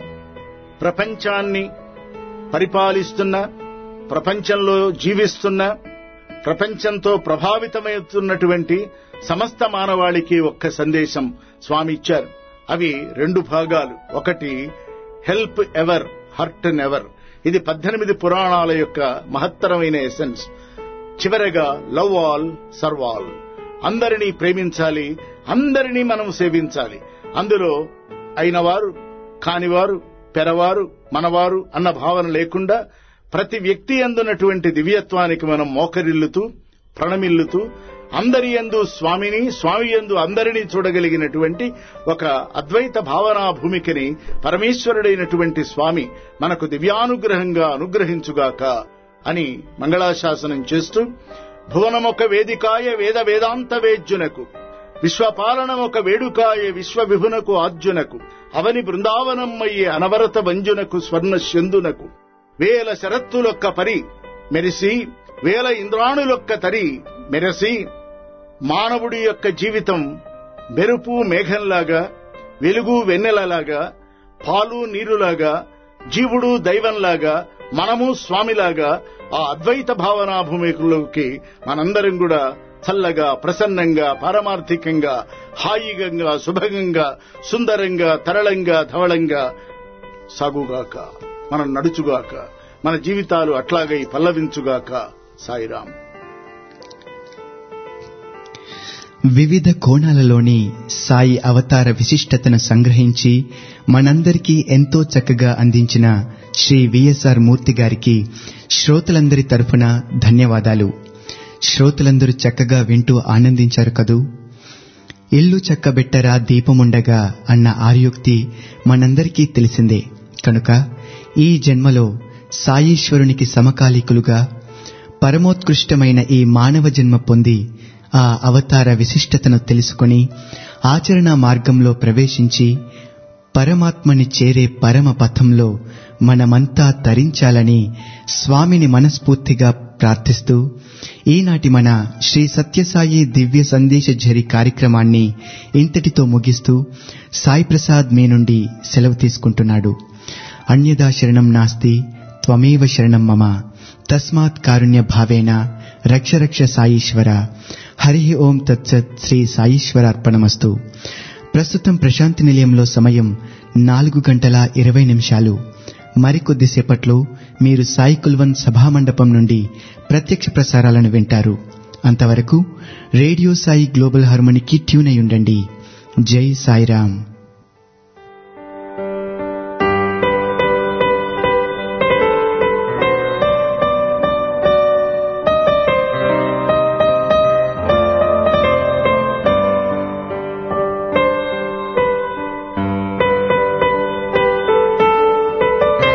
ప్రపంచాన్ని పరిపాలిస్తున్న ప్రపంచంలో జీవిస్తున్న ప్రపంచంతో ప్రభావితమవుతున్నటువంటి సమస్త మానవాళికి ఒక్క సందేశం స్వామి ఇచ్చారు అవి రెండు భాగాలు ఒకటి హెల్ప్ ఎవర్ హర్ట్ నెవర్ ఇది పద్దెనిమిది పురాణాల యొక్క మహత్తరమైన ఎసెన్స్ చివరగా లవ్ ఆల్ సర్వ్ ఆల్ అందరినీ ప్రేమించాలి అందరినీ మనం సేవించాలి అందులో అయినవారు కానివారు పెరవారు మనవారు అన్న భావన లేకుండా ప్రతి వ్యక్తి అందున్నటువంటి దివ్యత్వానికి మనం మోకరిల్లుతూ ప్రణమిల్లుతూ అందరి ఎందు స్వామిని స్వామి ఎందు అందరినీ చూడగలిగినటువంటి ఒక అద్వైత భావనా భూమికని పరమేశ్వరుడైనటువంటి స్వామి మనకు దివ్యానుగ్రహంగా అనుగ్రహించుగాక అని మంగళాశాసనం చేస్తూ భువనమొక వేదికాయ వేద వేదాంత వేద్యునకు విశ్వపాలనం ఒక వేడుకాయే విశ్వ విభునకు ఆర్జునకు అవని బృందావనమ్మయ్యే అనవరత వంజునకు స్వర్ణ శందునకు వేల శరత్తులొక్క పరి మెరిసి వేల ఇంద్రాణులొక్క తరి మెరసి మానవుడి యొక్క జీవితం మెరుపు మేఘంలాగా వెలుగు వెన్నెలలాగా పాలు నీరులాగా జీవుడు దైవంలాగా మనము స్వామిలాగా ఆ అద్వైత భావనా భూమికలోకి మనందరం కూడా చల్లగా ప్రసన్నంగా పారమార్థికంగా హాయిగా శుభంగా సుందరంగా తరళంగా ధవళంగా సాగుగాక మనం నడుచుగాక మన జీవితాలు అట్లాగై పల్లవించుగాక సాయిరాం వివిధ కోణాలలోని సాయి అవతార విశిష్టతను సంగ్రహించి మనందరికీ ఎంతో చక్కగా అందించిన శ్రీ విఎస్ఆర్ మూర్తి గారికి శ్రోతలందరి తరఫున ధన్యవాదాలు శ్రోతలందరూ చక్కగా వింటూ ఆనందించారు కదూ ఇల్లు చక్కబెట్టరా దీపముండగా అన్న ఆర్యోక్తి మనందరికీ తెలిసిందే కనుక ఈ జన్మలో సాయీశ్వరునికి సమకాలీకులుగా పరమోత్కృష్టమైన ఈ మానవ జన్మ పొంది ఆ అవతార విశిష్టతను తెలుసుకొని ఆచరణ మార్గంలో ప్రవేశించి పరమాత్మని చేరే పరమ పథంలో మనమంతా తరించాలని స్వామిని మనస్ఫూర్తిగా ప్రార్థిస్తూ ఈనాటి మన శ్రీ సత్యసాయి దివ్య సందేశ ఝరి కార్యక్రమాన్ని ఇంతటితో ముగిస్తూ సాయి ప్రసాద్ మీ నుండి సెలవు తీసుకుంటున్నాడు అన్యదా శరణం నాస్తి త్వమేవ శరణం మమ తస్మాత్ కారుణ్య భావేన రక్ష రక్ష సాయీశ్వర హరి ఓం తత్సత్ శ్రీ సాయీశ్వరార్పణమస్తు ప్రస్తుతం ప్రశాంతి నిలయంలో సమయం నాలుగు గంటల ఇరవై నిమిషాలు మరికొద్దిసేపట్లో మీరు సాయి కుల్వన్ సభామండపం నుండి ప్రత్యక్ష ప్రసారాలను వింటారు అంతవరకు రేడియో సాయి గ్లోబల్ హార్మోనికి ట్యూన్ అయి ఉండండి జై సాయిరాం